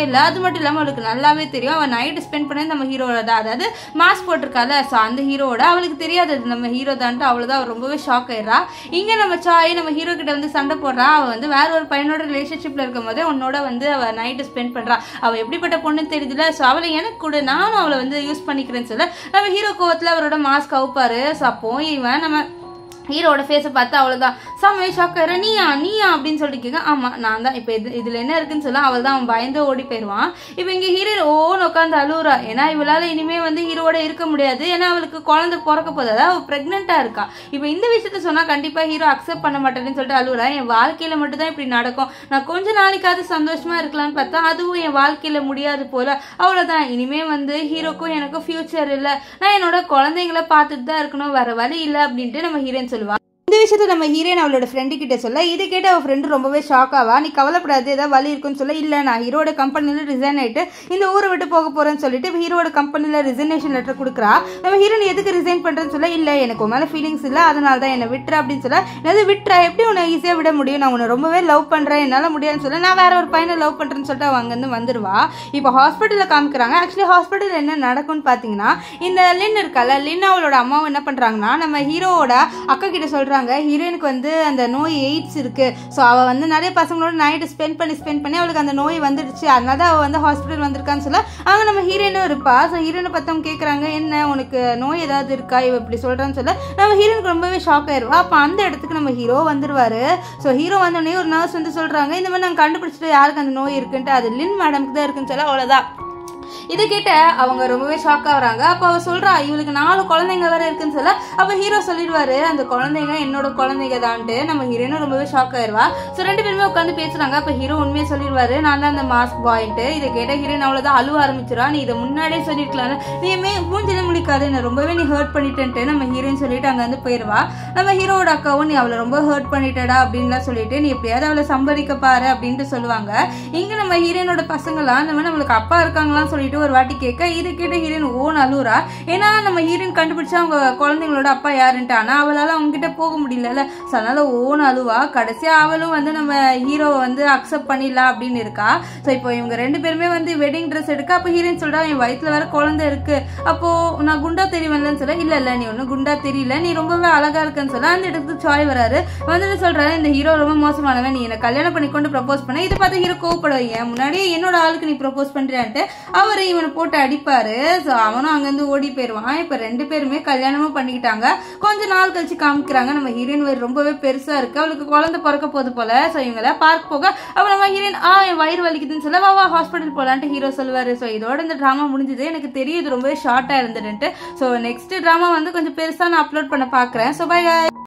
[SPEAKER 1] இல்லை அது மட்டும் இல்லாமல் அவளுக்கு நல்லாவே தெரியும் அவள் நைட்டு ஸ்பெண்ட் பண்ணது நம்ம ஹீரோட தான் அதாவது மாஸ்க் போட்டிருக்கால ஸோ அந்த ஹீரோவோட அவளுக்கு தெரியாது அது நம்ம ஹீரோ தான்ட்டு அவ்வளோதான் அவள் ரொம்பவே ஷாக் ஆயிடுறா இங்கே நம்ம சாய் நம்ம ஹீரோ கிட்ட வந்து சண்டை போடுறா அவள் வந்து வேற ஒரு பையனோட ரிலேஷன்ஷிப்பில் இருக்கும் போதே உன்னோட வந்து அவள் நைட்டு ஸ்பெண்ட் பண்ணுறா அவள் எப்படிப்பட்ட பொண்ணுன்னு தெரியுதுல ஸோ அவளை எனக்கு கூட நானும் அவளை வந்து யூஸ் பண்ணிக்கிறேன்னு சொல்ல நம்ம ஹீரோ கோவத்தில் அவரோட மாஸ்க் அவுப்பாரு ஸோ அப்போ இவன் நம்ம ஹீரோட ஃபேஸை பார்த்து அவ்வளோதான் செம்மையை ஷாக் ஆகிற நீயா நீயா அப்படின்னு சொல்லிட்டு கேட்க ஆமாம் நான் தான் இப்போ இது இதில் என்ன இருக்குன்னு சொல்ல அவள் தான் அவன் பயந்து ஓடி போயிடுவான் இப்போ இங்கே ஹீரோயின் ஓன்னு உட்காந்து அழுவுறா ஏன்னா இவளால் இனிமேல் வந்து ஹீரோட இருக்க முடியாது ஏன்னா அவளுக்கு குழந்தை பிறக்க போகுது அதாவது அவள் ப்ரெக்னெண்ட்டாக இருக்கா இப்போ இந்த விஷயத்த சொன்னால் கண்டிப்பாக ஹீரோ அக்செப்ட் பண்ண மாட்டேன்னு சொல்லிட்டு அழுவுறா என் வாழ்க்கையில் மட்டும் தான் இப்படி நடக்கும் நான் கொஞ்ச நாளைக்காவது சந்தோஷமா இருக்கலாம்னு பார்த்தா அதுவும் என் வாழ்க்கையில் முடியாது போல அவ்வளோதான் இனிமே வந்து ஹீரோக்கும் எனக்கும் ஃபியூச்சர் இல்லை நான் என்னோட குழந்தைங்கள பார்த்துட்டு தான் இருக்கணும் வேற வழி இல்லை அப்படின்ட்டு நம்ம ஹீரோயின் சொல்லுவா இந்த விஷயத்த நம்ம ஹீரோயின் அவளோட ஃப்ரெண்டு கிட்ட சொல்ல இது கேட்டு அவள் ஃப்ரெண்டு ரொம்பவே ஷாக் ஆவா நீ கவலைப்படாது ஏதாவது வழி இருக்குன்னு சொல்ல இல்லை நான் ஹீரோட கம்பெனியில் ரிசைன் ஆயிட்டு இந்த ஊரை விட்டு போக போறேன்னு சொல்லிட்டு இப்போ ஹீரோட கம்பெனியில் ரிசைனேஷன் லெட்டர் கொடுக்குறா நம்ம ஹீரோயின் எதுக்கு ரிசைன் பண்றேன்னு சொல்ல இல்லை எனக்கு உன் மேலே ஃபீலிங்ஸ் இல்லை அதனால தான் என்னை விட்டுற அப்படின்னு சொல்ல என்னது விட்டுற எப்படி உன்னை ஈஸியாக விட முடியும் நான் உன்னை ரொம்பவே லவ் பண்ணுறேன் என்னால் முடியாதுன்னு சொல்ல நான் வேற ஒரு பையனை லவ் பண்ணுறேன்னு சொல்லிட்டு அவள் அங்கேருந்து வந்துருவா இப்போ ஹாஸ்பிட்டலில் காமிக்கிறாங்க ஆக்சுவலி ஹாஸ்பிட்டல் என்ன நடக்கும்னு பார்த்தீங்கன்னா இந்த லின் இருக்கல லின் அவளோட அம்மாவும் என்ன பண்ணுறாங்கன்னா நம்ம ஹீரோவோட அக்கா கிட்ட சொல்கிறாங்க ஹீரோயினுக்கு வந்து அந்த நோய் எய்ட்ஸ் இருக்குது ஸோ அவள் வந்து நிறைய பசங்களோட நைட்டு ஸ்பெண்ட் பண்ணி ஸ்பெண்ட் பண்ணி அவளுக்கு அந்த நோய் வந்துடுச்சு அதனால தான் அவள் வந்து ஹாஸ்பிட்டல் வந்திருக்கான்னு சொல்ல அவங்க நம்ம ஹீரோயினும் இருப்பா ஸோ ஹீரோயினை பார்த்தவங்க கேட்குறாங்க என்ன உனக்கு நோய் ஏதாவது இருக்கா இவ இப்படி சொல்கிறான்னு சொல்ல நம்ம ஹீரோயினுக்கு ரொம்பவே ஷாக் ஆயிடுவா அப்போ அந்த இடத்துக்கு நம்ம ஹீரோ வந்துருவாரு ஸோ ஹீரோ வந்தோடனே ஒரு நர்ஸ் வந்து சொல்கிறாங்க இந்த மாதிரி நாங்கள் கண்டுபிடிச்சிட்டு யாருக்கு அந்த நோய் இருக்குன்ட்டு அது லின் மேடம்க்கு தான் இருக்குன்னு சொல்ல அவ்வளோதான் இது கேட்ட அவங்க ரொம்பவே ஷாக் ஆகுறாங்க அப்போ அவ சொல்றா இவளுக்கு நாலு குழந்தைங்க வேற இருக்குன்னு சொல்ல அப்ப ஹீரோ சொல்லிடுவாரு அந்த குழந்தைங்க என்னோட குழந்தைங்க தான்ட்டு நம்ம ஹீரோனும் ரொம்பவே ஷாக் ஆயிருவா ஸோ ரெண்டு பேருமே உட்காந்து பேசுறாங்க அப்ப ஹீரோ உண்மையை சொல்லிடுவாரு நான் தான் அந்த மாஸ்க் பாயிண்ட் இதை கேட்ட ஹீரோயின் அவ்வளவுதான் அழுவ ஆரம்பிச்சிடா நீ இதை முன்னாடியே சொல்லிருக்கலாம் நீ மே மூஞ்சில முடிக்காது என்ன ரொம்பவே நீ ஹர்ட் பண்ணிட்டேன்ட்டு நம்ம ஹீரோயின் சொல்லிட்டு அங்க வந்து போயிருவா நம்ம ஹீரோவோட அக்காவும் நீ அவளை ரொம்ப ஹர்ட் பண்ணிட்டடா அப்படின்லாம் சொல்லிட்டு நீ எப்படியாவது அவளை சம்பாதிக்க பாரு அப்படின்ட்டு சொல்லுவாங்க இங்க நம்ம ஹீரோயினோட பசங்களாம் இந்த மாதிரி நம்மளுக்கு அப்பா இருக்காங்களான்னு சொல்லிட்டு ஒரு வாட்டி கேட்க இது கேட்ட ஹீரோயின் ஓன் அழுவுறா ஏன்னா நம்ம ஹீரோயின் கண்டுபிடிச்சா அவங்க குழந்தைங்களோட அப்பா யாருன்ட்டு ஆனா அவளால அவங்க கிட்ட போக முடியல ஸோ அதனால ஓன் அழுவா கடைசியா அவளும் வந்து நம்ம ஹீரோவை வந்து அக்செப்ட் பண்ணிடலாம் அப்படின்னு இருக்கா ஸோ இப்போ இவங்க ரெண்டு பேருமே வந்து வெட்டிங் ட்ரெஸ் எடுக்க அப்போ ஹீரோயின் சொல்றா என் வயிற்றுல வேற குழந்தை இருக்கு அப்போ நான் குண்டா தெரியுவேன்லன்னு சொல்ல இல்ல இல்ல நீ ஒன்றும் குண்டா தெரியல நீ ரொம்பவே அழகா இருக்குன்னு சொல்ல அந்த இடத்துக்கு சாய் வராரு வந்துட்டு சொல்றாரு இந்த ஹீரோ ரொம்ப மோசமானவன் நீ என்ன கல்யாணம் பண்ணி கொண்டு ப்ரப்போஸ் பண்ண இதை பார்த்து ஹீரோ கோவப்படுவீங்க முன்னாடியே என்னோட ஆளுக்கு நீ ப்ரப்போஸ் பண்றியான்ட்டு அவரு இவனை போட்டு அடிப்பாரு ஸோ அவனும் அங்கேருந்து ஓடி போயிடுவான் இப்போ ரெண்டு பேருமே கல்யாணமும் பண்ணிக்கிட்டாங்க கொஞ்ச நாள் கழிச்சு காமிக்கிறாங்க நம்ம ஹீரோயின் வயிறு ரொம்பவே பெருசா இருக்கு அவளுக்கு குழந்தை பிறக்க போகுது போல ஸோ இவங்கள பார்க் போக அப்ப நம்ம ஹீரோயின் ஆ என் வயிறு வலிக்குதுன்னு சொல்ல வா வா ஹாஸ்பிட்டல் போலான்ட்டு ஹீரோ சொல்லுவாரு ஸோ இதோட இந்த ட்ராமா முடிஞ்சது எனக்கு தெரியும் இது ரொம்பவே ஷார்ட்டா இருந்துட்டு ஸோ நெக்ஸ்ட் ட்ராமா வந்து கொஞ்சம் பெருசா நான் அப்லோட் பண்ண பாக்குறேன் ஸோ பை